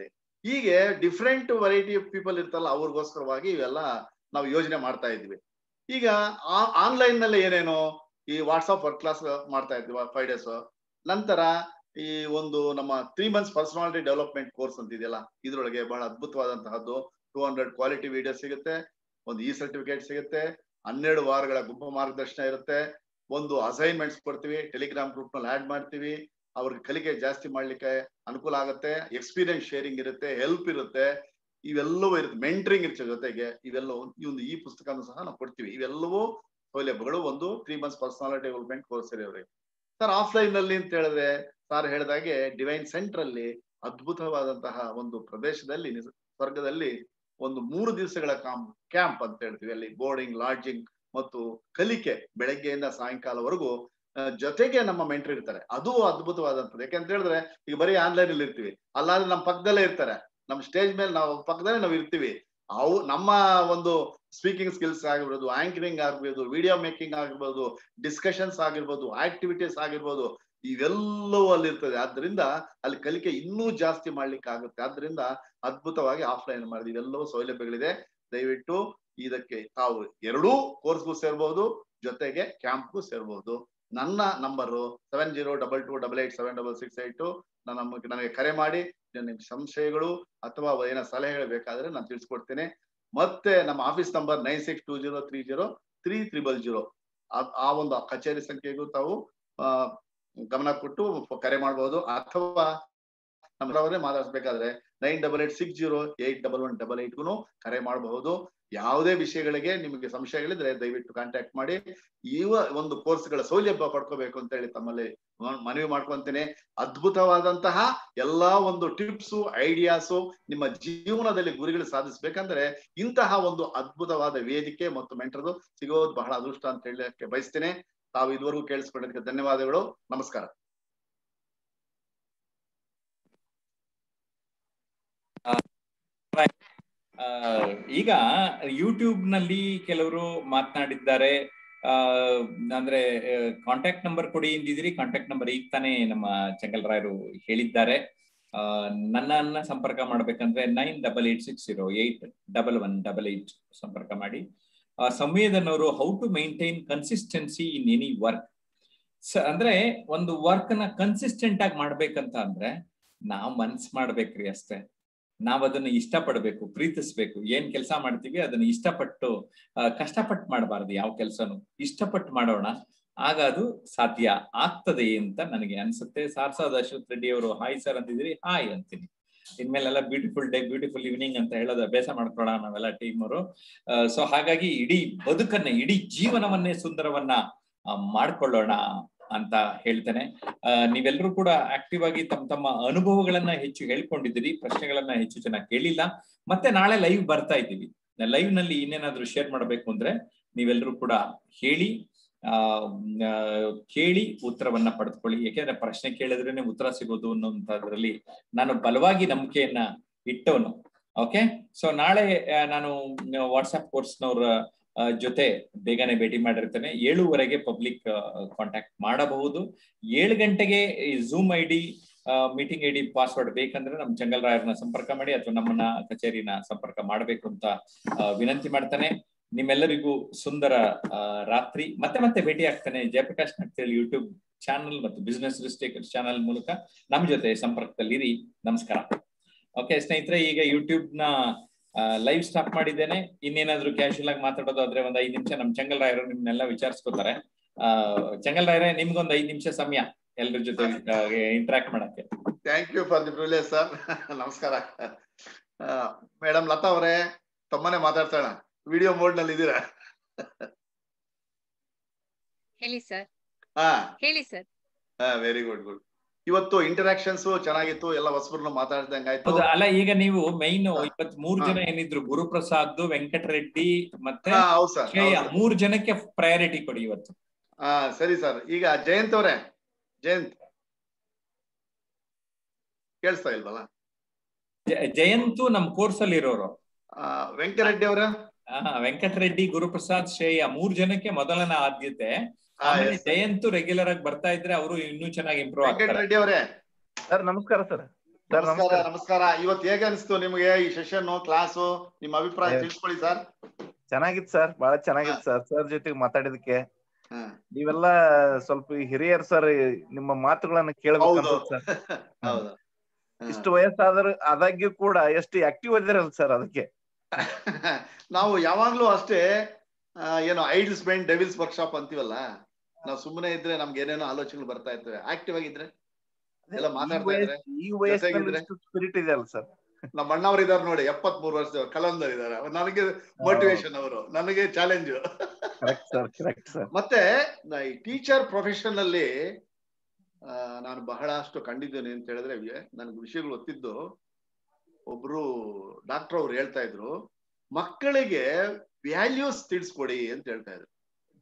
ಹೀಗೆ ಡಿಫ್ರೆಂಟ್ ವೆರೈಟಿ ಪೀಪಲ್ ಇರ್ತಲ್ಲ ಅವ್ರಿಗೋಸ್ಕರವಾಗಿ ಇವೆಲ್ಲ ನಾವು ಯೋಜನೆ ಮಾಡ್ತಾ ಇದ್ವಿ ಈಗ ಆನ್ಲೈನ್ ನಲ್ಲಿ ಏನೇನು ಈ ವಾಟ್ಸ್ಆಪ್ ವರ್ಕ್ ಕ್ಲಾಸ್ ಮಾಡ್ತಾ ಇದ್ವಿ ಫೈವ್ ಡೇಸ್ ನಂತರ ಈ ಒಂದು ನಮ್ಮ three months personality development course ಅಂತ ಇದೆಯಲ್ಲ ಇದ್ರೊಳಗೆ ಬಹಳ ಅದ್ಭುತವಾದಂತಹದ್ದು ಟೂ ಹಂಡ್ರೆಡ್ ಕ್ವಾಲಿಟಿ ವಿಡಿಯೋ ಸಿಗುತ್ತೆ ಒಂದು ಇ ಸರ್ಟಿಫಿಕೇಟ್ ಸಿಗುತ್ತೆ ಹನ್ನೆರಡು ವಾರಗಳ ಗುಂಪು ಮಾರ್ಗದರ್ಶನ ಇರುತ್ತೆ ಒಂದು ಅಸೈನ್ಮೆಂಟ್ಸ್ ಕೊಡ್ತೀವಿ ಟೆಲಿಗ್ರಾಮ್ ಗ್ರೂಪ್ ನಲ್ಲಿ ಆಡ್ ಮಾಡ್ತೀವಿ ಅವ್ರಿಗೆ ಕಲಿಕೆ ಜಾಸ್ತಿ ಮಾಡ್ಲಿಕ್ಕೆ ಅನುಕೂಲ ಆಗುತ್ತೆ ಎಕ್ಸ್ಪೀರಿಯನ್ಸ್ ಶೇರಿಂಗ್ ಇರುತ್ತೆ ಹೆಲ್ಪ್ ಇರುತ್ತೆ ಇವೆಲ್ಲವೂ ಇರುತ್ತೆ ಮೆಂಟ್ರಿಂಗ್ ಇರುತ್ತೆ ಜೊತೆಗೆ ಇವೆಲ್ಲವೂ ಈ ಒಂದು ಈ ಪುಸ್ತಕನೂ ಸಹ ನಾವು ಕೊಡ್ತೀವಿ ಇವೆಲ್ಲವೂ ಸೌಲಭ್ಯಗಳು ಒಂದು three months personality development course ಇರೋರಿಗೆ ಸರ್ ಆಫ್ಲೈನ್ ನಲ್ಲಿ ಅಂತ ಹೇಳಿದ್ರೆ ಸರ್ ಹೇಳಿದಾಗೆ ಡಿವೈನ್ ಸೆಂಟರ್ ಅಲ್ಲಿ ಅದ್ಭುತವಾದಂತಹ ಒಂದು ಪ್ರದೇಶದಲ್ಲಿ ನಿಜ- ಸ್ವರ್ಗದಲ್ಲಿ ಒಂದು ಮೂರು ದಿವಸಗಳ ಕ್ಯಾಂಪ್ ಅಂತ ಹೇಳ್ತೀವಿ ಅಲ್ಲಿ ಬೋರ್ಡಿಂಗ್ ಲಾಡ್ಜಿಂಗ್ ಮತ್ತು ಕಲಿಕೆ ಬೆಳಗ್ಗೆಯಿಂದ ಸಾಯಂಕಾಲವರೆಗೂ ಆ, ಜೊತೆಗೆ ನಮ್ಮ ಮೆಂಟರ್ ಇರ್ತಾರೆ ಅದು ಅದ್ಭುತವಾದಂಥದ್ದು ಯಾಕೆಂತ ಹೇಳಿದ್ರೆ ಈಗ ಬರೀ ಆನ್ಲೈನ್ ಅಲ್ಲಿ ಇರ್ತೀವಿ ಅಲ್ಲಾದ್ರೆ ನಮ್ಮ ಪಕ್ಕದಲ್ಲೇ ಇರ್ತಾರೆ ನಮ್ಮ ಸ್ಟೇಜ್ ಮೇಲೆ ನಾವು ಪಕ್ಕದಲ್ಲೇ ನಾವು ಇರ್ತೀವಿ ಅವು ನಮ್ಮ ಒಂದು ಸ್ಪೀಕಿಂಗ್ ಸ್ಕಿಲ್ಸ್ ಆಗಿರ್ಬೋದು ಆಂಕರಿಂಗ್ ಆಗಿರ್ಬೋದು ವಿಡಿಯೋ ಮೇಕಿಂಗ್ ಆಗಿರ್ಬೋದು ಡಿಸ್ಕಷನ್ಸ್ ಆಗಿರ್ಬೋದು ಆಕ್ಟಿವಿಟೀಸ್ ಆಗಿರ್ಬೋದು ಇವೆಲ್ಲವೂ ಅಲ್ಲಿ ಇರ್ತದೆ ಆದ್ರಿಂದ ಅಲ್ಲಿ ಕಲಿಕೆ ಇನ್ನೂ ಜಾಸ್ತಿ ಮಾಡ್ಲಿಕ್ಕೆ ಆಗುತ್ತೆ ಆದ್ರಿಂದ ಅದ್ಭುತವಾಗಿ ಆಫ್ಲೈನ್ ಮಾಡಿದ್ವಿ ಇವೆಲ್ಲವೂ ಸೌಲಭ್ಯಗಳಿದೆ ದಯವಿಟ್ಟು ಇದಕ್ಕೆ ತಾವು ಎರಡೂ ಕೋರ್ಸ್ಗೂ ಸೇರ್ಬಹುದು ಜೊತೆಗೆ ಕ್ಯಾಂಪ್ಗೂ ಸೇರ್ಬಹುದು ನನ್ನ number seven zero double two double eight seven double six eight ನನ್ನ ನನಗೆ ಕರೆ ಮಾಡಿ ನಿಮ್ಗೆ ಸಂಶಯಗಳು ಅಥವಾ ಏನೋ ಸಲಹೆಗಳು ಬೇಕಾದ್ರೆ ನಾನು ತಿಳಿಸ್ಕೊಡ್ತೇನೆ ಮತ್ತೆ ನಮ್ಮ office number nine six two zero three zero three triple zero ಆ ಒಂದು ಕಚೇರಿ ಸಂಖ್ಯೆಗೂ ತಾವು ಆ ಗಮನ ಕೊಟ್ಟು ಕರೆ ಮಾಡಬಹುದು ಅಥವಾ ನಮ್ಮವರೇ ಮಾತಾಡ್ಸ್ಬೇಕಾದ್ರೆ nine double eight six zero eight double one double ಏಟ್ಗೂ ಕರೆ ಮಾಡಬಹುದು ಯಾವುದೇ ವಿಷಯಗಳಿಗೆ ನಿಮಗೆ ಸಂಶಯಗಳಿದ್ರೆ ದಯವಿಟ್ಟು ಕಾಂಟ್ಯಾಕ್ಟ್ ಮಾಡಿ ಇವ ಒಂದು ಕೋರ್ಸ್ಗಳ ಸೌಲಭ್ಯ ಪಡ್ಕೋಬೇಕು ಅಂತ ಹೇಳಿ ತಮ್ಮಲ್ಲಿ ಮ- ಮನವಿ ಮಾಡ್ಕೊಂತೇನೆ ಅದ್ಭುತವಾದಂತಹ ಎಲ್ಲಾ ಒಂದು ಟಿಪ್ಸು ಐಡಿಯಾಸು ನಿಮ್ಮ ಜೀವನದಲ್ಲಿ ಗುರಿಗಳು ಸಾಧಿಸ್ಬೇಕಂದ್ರೆ ಇಂತಹ ಒಂದು ಅದ್ಭುತವಾದ ವೇದಿಕೆ ಮತ್ತು ಮೆಂಟರ್ದು ಸಿಗೋದು ಬಹಳ ಅದೃಷ್ಟ ಅಂತ ಹೇಳಕ್ಕೆ ಬಯಸ್ತೇನೆ ತಾವು ಇದುವರೆಗೂ ಕೇಳಿಸ್ಕೊಂಡಿದ್ದಕ್ಕೆ ಧನ್ಯವಾದಗಳು ನಮಸ್ಕಾರ ಆ, ಈಗ ಯೂಟ್ಯೂಬ್ ನಲ್ಲಿ ಕೆಲವರು ಮಾತನಾಡಿದ್ದಾರೆ ಆ, ಅಂದ್ರೆ ಕಾಂಟ್ಯಾಕ್ಟ್ ನಂಬರ್ ಕೊಡಿ ಎಂದಿದ್ರಿ ಕಾಂಟ್ಯಾಕ್ಟ್ ನಂಬರ್ ಈಗ ತಾನೇ ನಮ್ಮ ಚಂಗಲ್ರಾಯರು ಹೇಳಿದ್ದಾರೆ ಆ, ನನ್ನನ್ನ ಸಂಪರ್ಕ ಮಾಡ್ಬೇಕಂದ್ರೆ nine double eight six zero eight double one double eight ಸಂಪರ್ಕ ಮಾಡಿ ಆ, ಸಂವೇದನ್ ಅವರು how to maintain consistency in any work ಅಂದ್ರೆ ಒಂದು ವರ್ಕ್ ನ ಕನ್ಸಿಸ್ಟೆಂಟ್ ಆಗಿ ಮಾಡ್ಬೇಕಂತ ಅಂದ್ರೆ ನಾವ್ ಮನ್ಸ್ ಮಾಡ್ಬೇಕ್ರಿ ಅಷ್ಟೇ ನಾವ್ ಅದನ್ನ ಇಷ್ಟಪಡ್ಬೇಕು ಪ್ರೀತಿಸ್ಬೇಕು ಏನ್ ಕೆಲಸ ಮಾಡ್ತೀವಿ ಅದನ್ನ ಇಷ್ಟಪಟ್ಟು ಆ, ಕಷ್ಟಪಟ್ಟು ಮಾಡಬಾರ್ದು ಯಾವ ಕೆಲಸನು ಇಷ್ಟಪಟ್ಟು ಮಾಡೋಣ ಆಗ ಅದು ಸಾಧ್ಯ ಆಗ್ತದೆ ಅಂತ ನನಗೆ ಅನ್ಸುತ್ತೆ ಸಾರ್ಸಾದ ಅಶ್ವಥ್ ರೆಡ್ಡಿ ಅವರು ಹಾಯ್ ಸರ್ ಅಂತಿದ್ರಿ ಹಾಯ್ ಅಂತೀನಿ ಇನ್ಮೇಲೆಲ್ಲ ಬ್ಯೂಟಿಫುಲ್ ಡೇ ಬ್ಯೂಟಿಫುಲ್ ಈವ್ನಿಂಗ್ ಅಂತ ಹೇಳೋದು ಅಭ್ಯಾಸ ಮಾಡ್ಕೊಳ್ಳೋಣ ನಾವೆಲ್ಲ ಟೀಮ್ ಅವರು ಸೊ ಹಾಗಾಗಿ ಇಡೀ ಬದುಕನ್ನ ಇಡೀ ಜೀವನವನ್ನೇ ಸುಂದರವನ್ನ ಆ, ಮಾಡ್ಕೊಳ್ಳೋಣ ಅಂತ ಹೇಳ್ತೇನೆ ಆ, ನೀವೆಲ್ಲರೂ ಕೂಡ ಆಕ್ಟಿವ್ ಆಗಿ ತಮ್ಮ ತಮ್ಮ ಅನುಭವಗಳನ್ನ ಹೆಚ್ಚು ಹೇಳ್ಕೊಂಡಿದ್ದೀರಿ ಪ್ರಶ್ನೆಗಳನ್ನ ಹೆಚ್ಚು ಜನ ಕೇಳಿಲ್ಲ ಮತ್ತೆ ನಾಳೆ ಲೈವ್ ಬರ್ತಾ ಇದ್ದೀವಿ ಲೈವ್ ನಲ್ಲಿ ಇನ್ನೇನಾದ್ರೂ ಶೇರ್ ಮಾಡಬೇಕು ಅಂದ್ರೆ ನೀವೆಲ್ಲರೂ ಕೂಡ ಹೇಳಿ ಆ ಮ್, ಆ, ಕೇಳಿ ಉತ್ತರವನ್ನ ಪಡೆದುಕೊಳ್ಳಿ ಯಾಕೆಂದ್ರೆ ಪ್ರಶ್ನೆ ಕೇಳಿದ್ರೇನೆ ಉತ್ತರ ಸಿಗೋದು ಅನ್ನೋಂಥದ್ರಲ್ಲಿ ನಾನು ಬಲವಾಗಿ ನಂಬಿಕೆಯನ್ನ ಇಟ್ಟವನು ಓಕೆ ಸೊ ನಾಳೆ ಆ, ನಾನು ವಾಟ್ಸ್ಆಪ್ ಕೋರ್ಸ್ನವ್ರ ಆ, ಜೊತೆ ಬೇಗನೆ ಭೇಟಿ ಮಾಡಿರ್ತೇನೆ ಏಳುವರೆಗೆ ಪಬ್ಲಿಕ್ ಕಾಂಟ್ಯಾಕ್ಟ್ ಮಾಡಬಹುದು ಏಳು ಗಂಟೆಗೆ zoom I D meeting I D password ಬೇಕಂದ್ರೆ ನಮ್ಮ ಜಂಗಲ್ ರಾಯರ್ನ ಸಂಪರ್ಕ ಮಾಡಿ ಅಥವಾ ನಮ್ಮನ್ನ ಕಚೇರಿನ ಸಂಪರ್ಕ ಮಾಡಬೇಕು ಅಂತ ಆ, ವಿನಂತಿ ಮಾಡ್ತಾನೆ ನಿಮ್ಮೆಲ್ಲರಿಗೂ ಸುಂದರ ಆ, ರಾತ್ರಿ ಮತ್ತೆ ಮತ್ತೆ ಭೇಟಿ ಆಗ್ತಾನೆ ಜಯಪ್ರಕಾಶ್ ನಟ್ತೇಳಿ ಯೂಟ್ಯೂಬ್ ಚಾನಲ್ ಮತ್ತು ಬಿಸ್ನೆಸ್ ರಿಸ್ಟೇಕರ್ ಚಾನಲ್ ಮೂಲಕ ನಮ್ಮ ಜೊತೆ ಸಂಪರ್ಕದಲ್ಲಿರಿ ನಮಸ್ಕಾರ ಓಕೆ ಸ್ನೇಹಿತರೆ ಈಗ ಯೂಟ್ಯೂಬ್ ನ ಲೈವ್ ಸ್ಟಾಪ್ ಮಾಡಿದ್ದೇನೆ ಇನ್ನೇನಾದ್ರೂ ಕ್ಯಾಶುಯಲ್ ಆಗಿ ಮಾತಾಡೋದಾದ್ರೆ ಒಂದ್ ಐದ್ ನಿಮಿಷ ನಮ್ ಚಂಗಲ್ ರಾಯರು ನಿಮ್ನೆಲ್ಲ ವಿಚಾರಿಸ್ಕೋತಾರೆ ಆ ಚಂಗಲ್ ರಾಯರೇ ನಿಮ್ಗೊಂದ್ ಐದ್ ನಿಮಿಷ ಸಮಯ ಎಲ್ರ ಜೊತೆ ಇಂಟ್ರಾಕ್ಟ್ ಮಾಡಕ್ಕೆ thank you for the privilege sir ನಮಸ್ಕಾರ ಮೇಡಮ್ ಲತಾ ಅವರೇ ತಮ್ಮನೆ ಮಾತಾಡ್ತಾಳ ವಿಡಿಯೋ ಮೋಡ್ ನಲ್ಲಿ ಇದ್ದೀರಾ ಹೇಳಿ ಸರ್ ಹಾ ಹೇಳಿ ಸರ್ ಹಾ ವೆರಿ ಗುಡ್ ಗುಡ್ ಇವತ್ತು ಇಂಟರಾಕ್ಷನ್ಸ್ ಚೆನ್ನಾಗಿತ್ತು ಎಲ್ಲ ಹೊಸಬ್ರನ್ನ ಮಾತಾಡ್ದಂಗ ಆಯ್ತು ಹೌದು ಅಲ್ಲ ಈಗ ನೀವು ಮೈನ್ ಇವತ್ ಮೂರ್ ಜನ ಏನಿದ್ರು ಗುರುಪ್ರಸಾದ್ ವೆಂಕಟರೆಡ್ಡಿ ಮತ್ತೆ ಹಾ ಹೌದು ಸರ್ ಶ್ರೇಯ ಮೂರ್ ಜನಕ್ಕೆ ಪ್ರಯಾರಿಟಿ ಕೊಡಿ ಇವತ್ತು ಹಾ ಸರಿ ಸರ್ ಈಗ ಜಯಂತ್ ಅವರೇ ಜಯಂತ್ ಕೇಳಿಸ್ತಾ ಇಲ್ವಲ್ಲ ಜ- ಜಯಂತು ನಮ್ ಕೋರ್ಸ್ ಅಲ್ಲಿ ಇರೋರು ಆ, ವೆಂಕಟರೆಡ್ಡಿ ಅವರ ಆ, ವೆಂಕಟರೆಡ್ಡಿ ಗುರುಪ್ರಸಾದ್ ಶ್ರೇಯ ಮೂರ್ ಜನಕ್ಕೆ ಮೊದಲನ ಆದ್ಯತೆ ಹಾ, ಆಮೇಲೆ yes, sir. ಜಯಂತು ರೆಗ್ಯುಲರ್ ಆಗಿ ಬರ್ತಾ ಇದ್ರೆ ಅವರು ಇನ್ನೂ ಚೆನ್ನಾಗಿ ಇಂಪ್ರೂವ್ ಆಗ್ತಾರೆ ವೆಂಕಟರೆಡ್ಡಿ ಅವರೇ ಸರ್ ನಮಸ್ಕಾರ ಸರ್ ಸರ್ ನಮಸ್ಕಾರ ನಮಸ್ಕಾರ ನಮಸ್ಕಾರ ಇವತ್ತು ಹೇಗೆ ಅನಿಸ್ತು ನಿಮಗೆ ಈ ಸೆಷನ್ ಕ್ಲಾಸು ನಿಮ್ಮ ಅಭಿಪ್ರಾಯ ಏ- ತಿಳಿಸ್ಕೊಳ್ಳಿ ಸರ್ ಚೆನ್ನಾಗಿತ್ತು ಸರ್ ಬಹಳ ಚೆನ್ನಾಗಿತ್ತು ಸರ್ ಸರ್ ಜೊತೆಗೆ ಮಾತಾಡಿದಕ್ಕೆ ನೀವೆಲ್ಲ ಸ್ವಲ್ಪ ಹಿರಿಯರ್ ಸರ್ ನಿಮ್ಮ ಮಾತುಗಳನ್ನ ಕೇಳ್ಬೇಕಂತ ಹೌದು. ಸರ್ ಹೌದು ಇಷ್ಟು ವಯಸ್ಸಾದ್ರ ಆದಾಗ್ಯೂ ಕೂಡ ಎಷ್ಟು ಆಕ್ಟಿವ್ ಇದಿರಲ್ಲ ಸರ್ ಅದಕ್ಕೆ ನಾವು ಯಾವಾಗ್ಲೂ ಅಷ್ಟೇ ಆ, ಏನು ಐಡ್ಲ್ ಸ್ಪೆಂಡ್ ಡೆವಿಲ್ಸ್ ವರ್ಕ್ಶಾಪ್ ಅಂತೀವಲ್ಲ ನಾವು ಸುಮ್ಮನೆ ಇದ್ರೆ ನಮ್ಗೆ ಏನೇನೋ ಆಲೋಚನೆಗಳು ಬರ್ತಾ ಇರ್ತವೆ ಆಕ್ಟಿವ್ ಆಗಿದ್ರೆ ಎಲ್ಲ ಈ ಮಾತಾಡ್ತಾ ಇದ್ರೆ ವಯಸ್ ಈ ವಯಸ್ಸಿನಲ್ಲಿ ಜೊತೆಗಿದ್ರೆ ಇಷ್ಟು ಸ್ಪಿರಿಟ್ ಇದೆ ಅಲ್ಲ ಸರ್ ನಮ್ಮ ಅಣ್ಣವ್ರು ಇದಾರೆ ನೋಡಿ ಎಪ್ಪತ್ ಮೂರು ವರ್ಷದವ್ರು ಕಲಂದರ್ ಇದಾರೆ ಅವ್ರು ನನಗೆ ಮೋಟಿವೇಶನ್ ಅವರು ನನಗೆ challenge correct sir correct sir ಮತ್ತೆ ನ- ಈ ಟೀಚರ್ ಪ್ರೊಫೆಷನ್ ಅಲ್ಲಿ ಆ, ನಾನು ಬಹಳಷ್ಟು ಕಂಡಿದ್ದೇನೆ ಅಂತ ಹೇಳಿದ್ರೆ ನನಗೆ ವಿಷಯಗಳು ಗೊತ್ತಿದ್ದು ಒಬ್ರು ಡಾಕ್ಟರ್ ಅವ್ರು ಹೇಳ್ತಾ ಇದ್ರು ಮಕ್ಕಳಿಗೆ ವ್ಯಾಲ್ಯೂಸ್ ತಿಳಿಸ್ಕೊಡಿ ಅಂತ ಹೇಳ್ತಾ ಇದ್ರು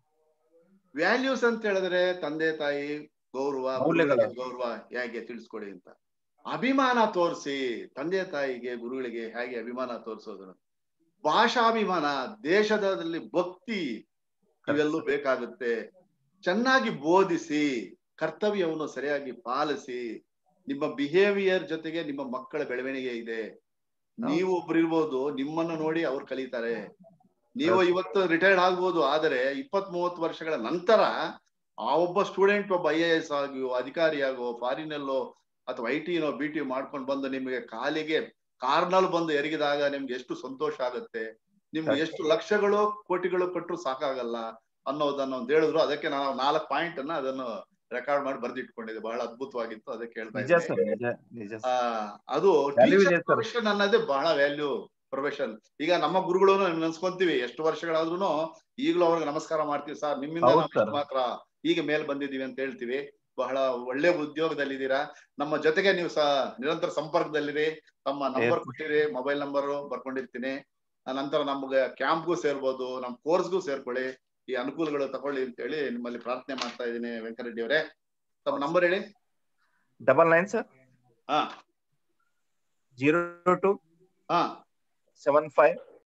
ವ್ಯಾಲ್ಯೂಸ್ ಅಂತ ಹೇಳಿದ್ರೆ ತಂದೆ ತಾಯಿ ಗೌರವ ಮೌಲ್ಯಗಳು. ಗುರುಗಳಿಗೆ ಗೌರವ ಹೇಗೆ ತಿಳಿಸ್ಕೊಡಿ ಅಂತ ಅಭಿಮಾನ ತೋರಿಸಿ ತಂದೆ ತಾಯಿಗೆ ಗುರುಗಳಿಗೆ ಹೇಗೆ ಅಭಿಮಾನ ತೋರಿಸೋದು ಭಾಷಾಭಿಮಾನ ದೇಶದಲ್ಲಿ ಭಕ್ತಿ ಇವೆಲ್ಲೂ ಬೇಕಾಗುತ್ತೆ ಚೆನ್ನಾಗಿ ಬೋಧಿಸಿ ಕರ್ತವ್ಯವನ್ನು ಸರಿಯಾಗಿ ಪಾಲಿಸಿ ನಿಮ್ಮ ಬಿಹೇವಿಯರ್ ಜೊತೆಗೆ ನಿಮ್ಮ ಮಕ್ಕಳ ಬೆಳವಣಿಗೆ ಇದೆ ನೀವು ಒಬ್ರು ಇರ್ಬೋದು ನಿಮ್ಮನ್ನು ನೋಡಿ ಅವ್ರು ಕಲಿತಾರೆ ನೀವು ಹೌದು. ಇವತ್ತು ರಿಟೈರ್ಡ್ ಆಗ್ಬೋದು ಆದರೆ ಇಪ್ಪತ್ ಮೂವತ್ತು ವರ್ಷಗಳ ನಂತರ ಆ ಒಬ್ಬ ಸ್ಟೂಡೆಂಟ್ ಒಬ್ಬ ಐ ಎ ಎಸ್ ಆಗಿಯೋ ಅಧಿಕಾರಿಯಾಗೋ ಫಾರಿನಲ್ಲೋ ಅಥವಾ ಐ ಟಿನೋ ಬಿ ಟಿ ಮಾಡ್ಕೊಂಡು ಬಂದು ನಿಮಗೆ ಕಾಲಿಗೆ ಕಾರ್ನಲ್ಲಿ ಬಂದು ಎರಗಿದಾಗ ನಿಮ್ಗೆ ಎಷ್ಟು ಸಂತೋಷ ಆಗುತ್ತೆ ನಿಮ್ಗೆ Correct. ಎಷ್ಟು ಲಕ್ಷಗಳು ಕೋಟಿಗಳು ಕೊಟ್ಟರು ಸಾಕಾಗಲ್ಲ ಅನ್ನೋದನ್ನ ಒಂದು ಹೇಳಿದ್ರು ಅದಕ್ಕೆ ನಾನು ನಾಲ್ಕು ಪಾಯಿಂಟ್ ಅನ್ನ ಅದನ್ನು ರೆಕಾರ್ಡ್ ಮಾಡಿ ಬರ್ದಿಟ್ಕೊಂಡಿದ್ದೆ ಬಹಳ ಅದ್ಭುತವಾಗಿತ್ತು ಅದಕ್ಕೆ ಹೇಳ್ತಾ ನಿಜ ಇದ್ದೀನಿ ಸರ್ ನಿಜ ನಿಜ ಆ, ಅದು Value ಇದೆ sir. ಪ್ರೊಫೆಷನ್ ಅನ್ನೋದೇ ಬಹಳ ವ್ಯಾಲ್ಯೂ ಪ್ರೊಫೆಷನ್ ಈಗ ನಮ್ಮ ಗುರುಗಳು ನೆನ್ಸ್ಕೊಂತೀವಿ ಎಷ್ಟು ವರ್ಷಗಳಾದ್ರೂ ಈಗಲೂ ಅವ್ರಿಗೆ ನಮಸ್ಕಾರ ಮಾಡ್ತೀವಿ ಸರ್ ನಿಮ್ಮಿಂದ ಹೌದು ನಾವು sir. ಇಷ್ಟು ಮಾತ್ರ ಈಗ ಮೇಲ್ ಬಂದಿದೀವಿ ಅಂತ ಹೇಳ್ತೀವಿ ಬಹಳ ಒಳ್ಳೆ ಉದ್ಯೋಗದಲ್ಲಿದ್ದೀರಾ ನಮ್ಮ ಜೊತೆಗೆ ನೀವು ಸಹ ನಿರಂತರ ಸಂಪರ್ಕದಲ್ಲಿರಿ ತಮ್ಮ ನಂಬರ್ Yes. ಕೊಟ್ಟಿರಿ ಮೊಬೈಲ್ ನಂಬರ್ ಬರ್ಕೊಂಡಿರ್ತೀನಿ ಆ ನಂತರ ನಮ್ಗೆ ಕ್ಯಾಂಪ್ಗೂ ಸೇರ್ಬೋದು ನಮ್ ಕೋರ್ಸ್ಗೂ ಸೇರ್ಕೊಳ್ಳಿ ಈ ಅನುಕೂಲಗಳು ತಗೊಳ್ಳಿ ಅಂತ ಹೇಳಿ ನಿಮ್ಮಲ್ಲಿ ಪ್ರಾರ್ಥನೆ ಮಾಡ್ತಾ ಇದ್ದೀನಿ ವೆಂಕಟರೆಡ್ಡಿ ಅವರೇ ತಮ್ಮ ನಂಬರ್ ಹೇಳಿ ಡಬಲ್ ನೈನ್ ಸರ್ ಹಾ ಜೀರೋ ಟು ಹಾ ಸೆವೆನ್ ಫೈವ್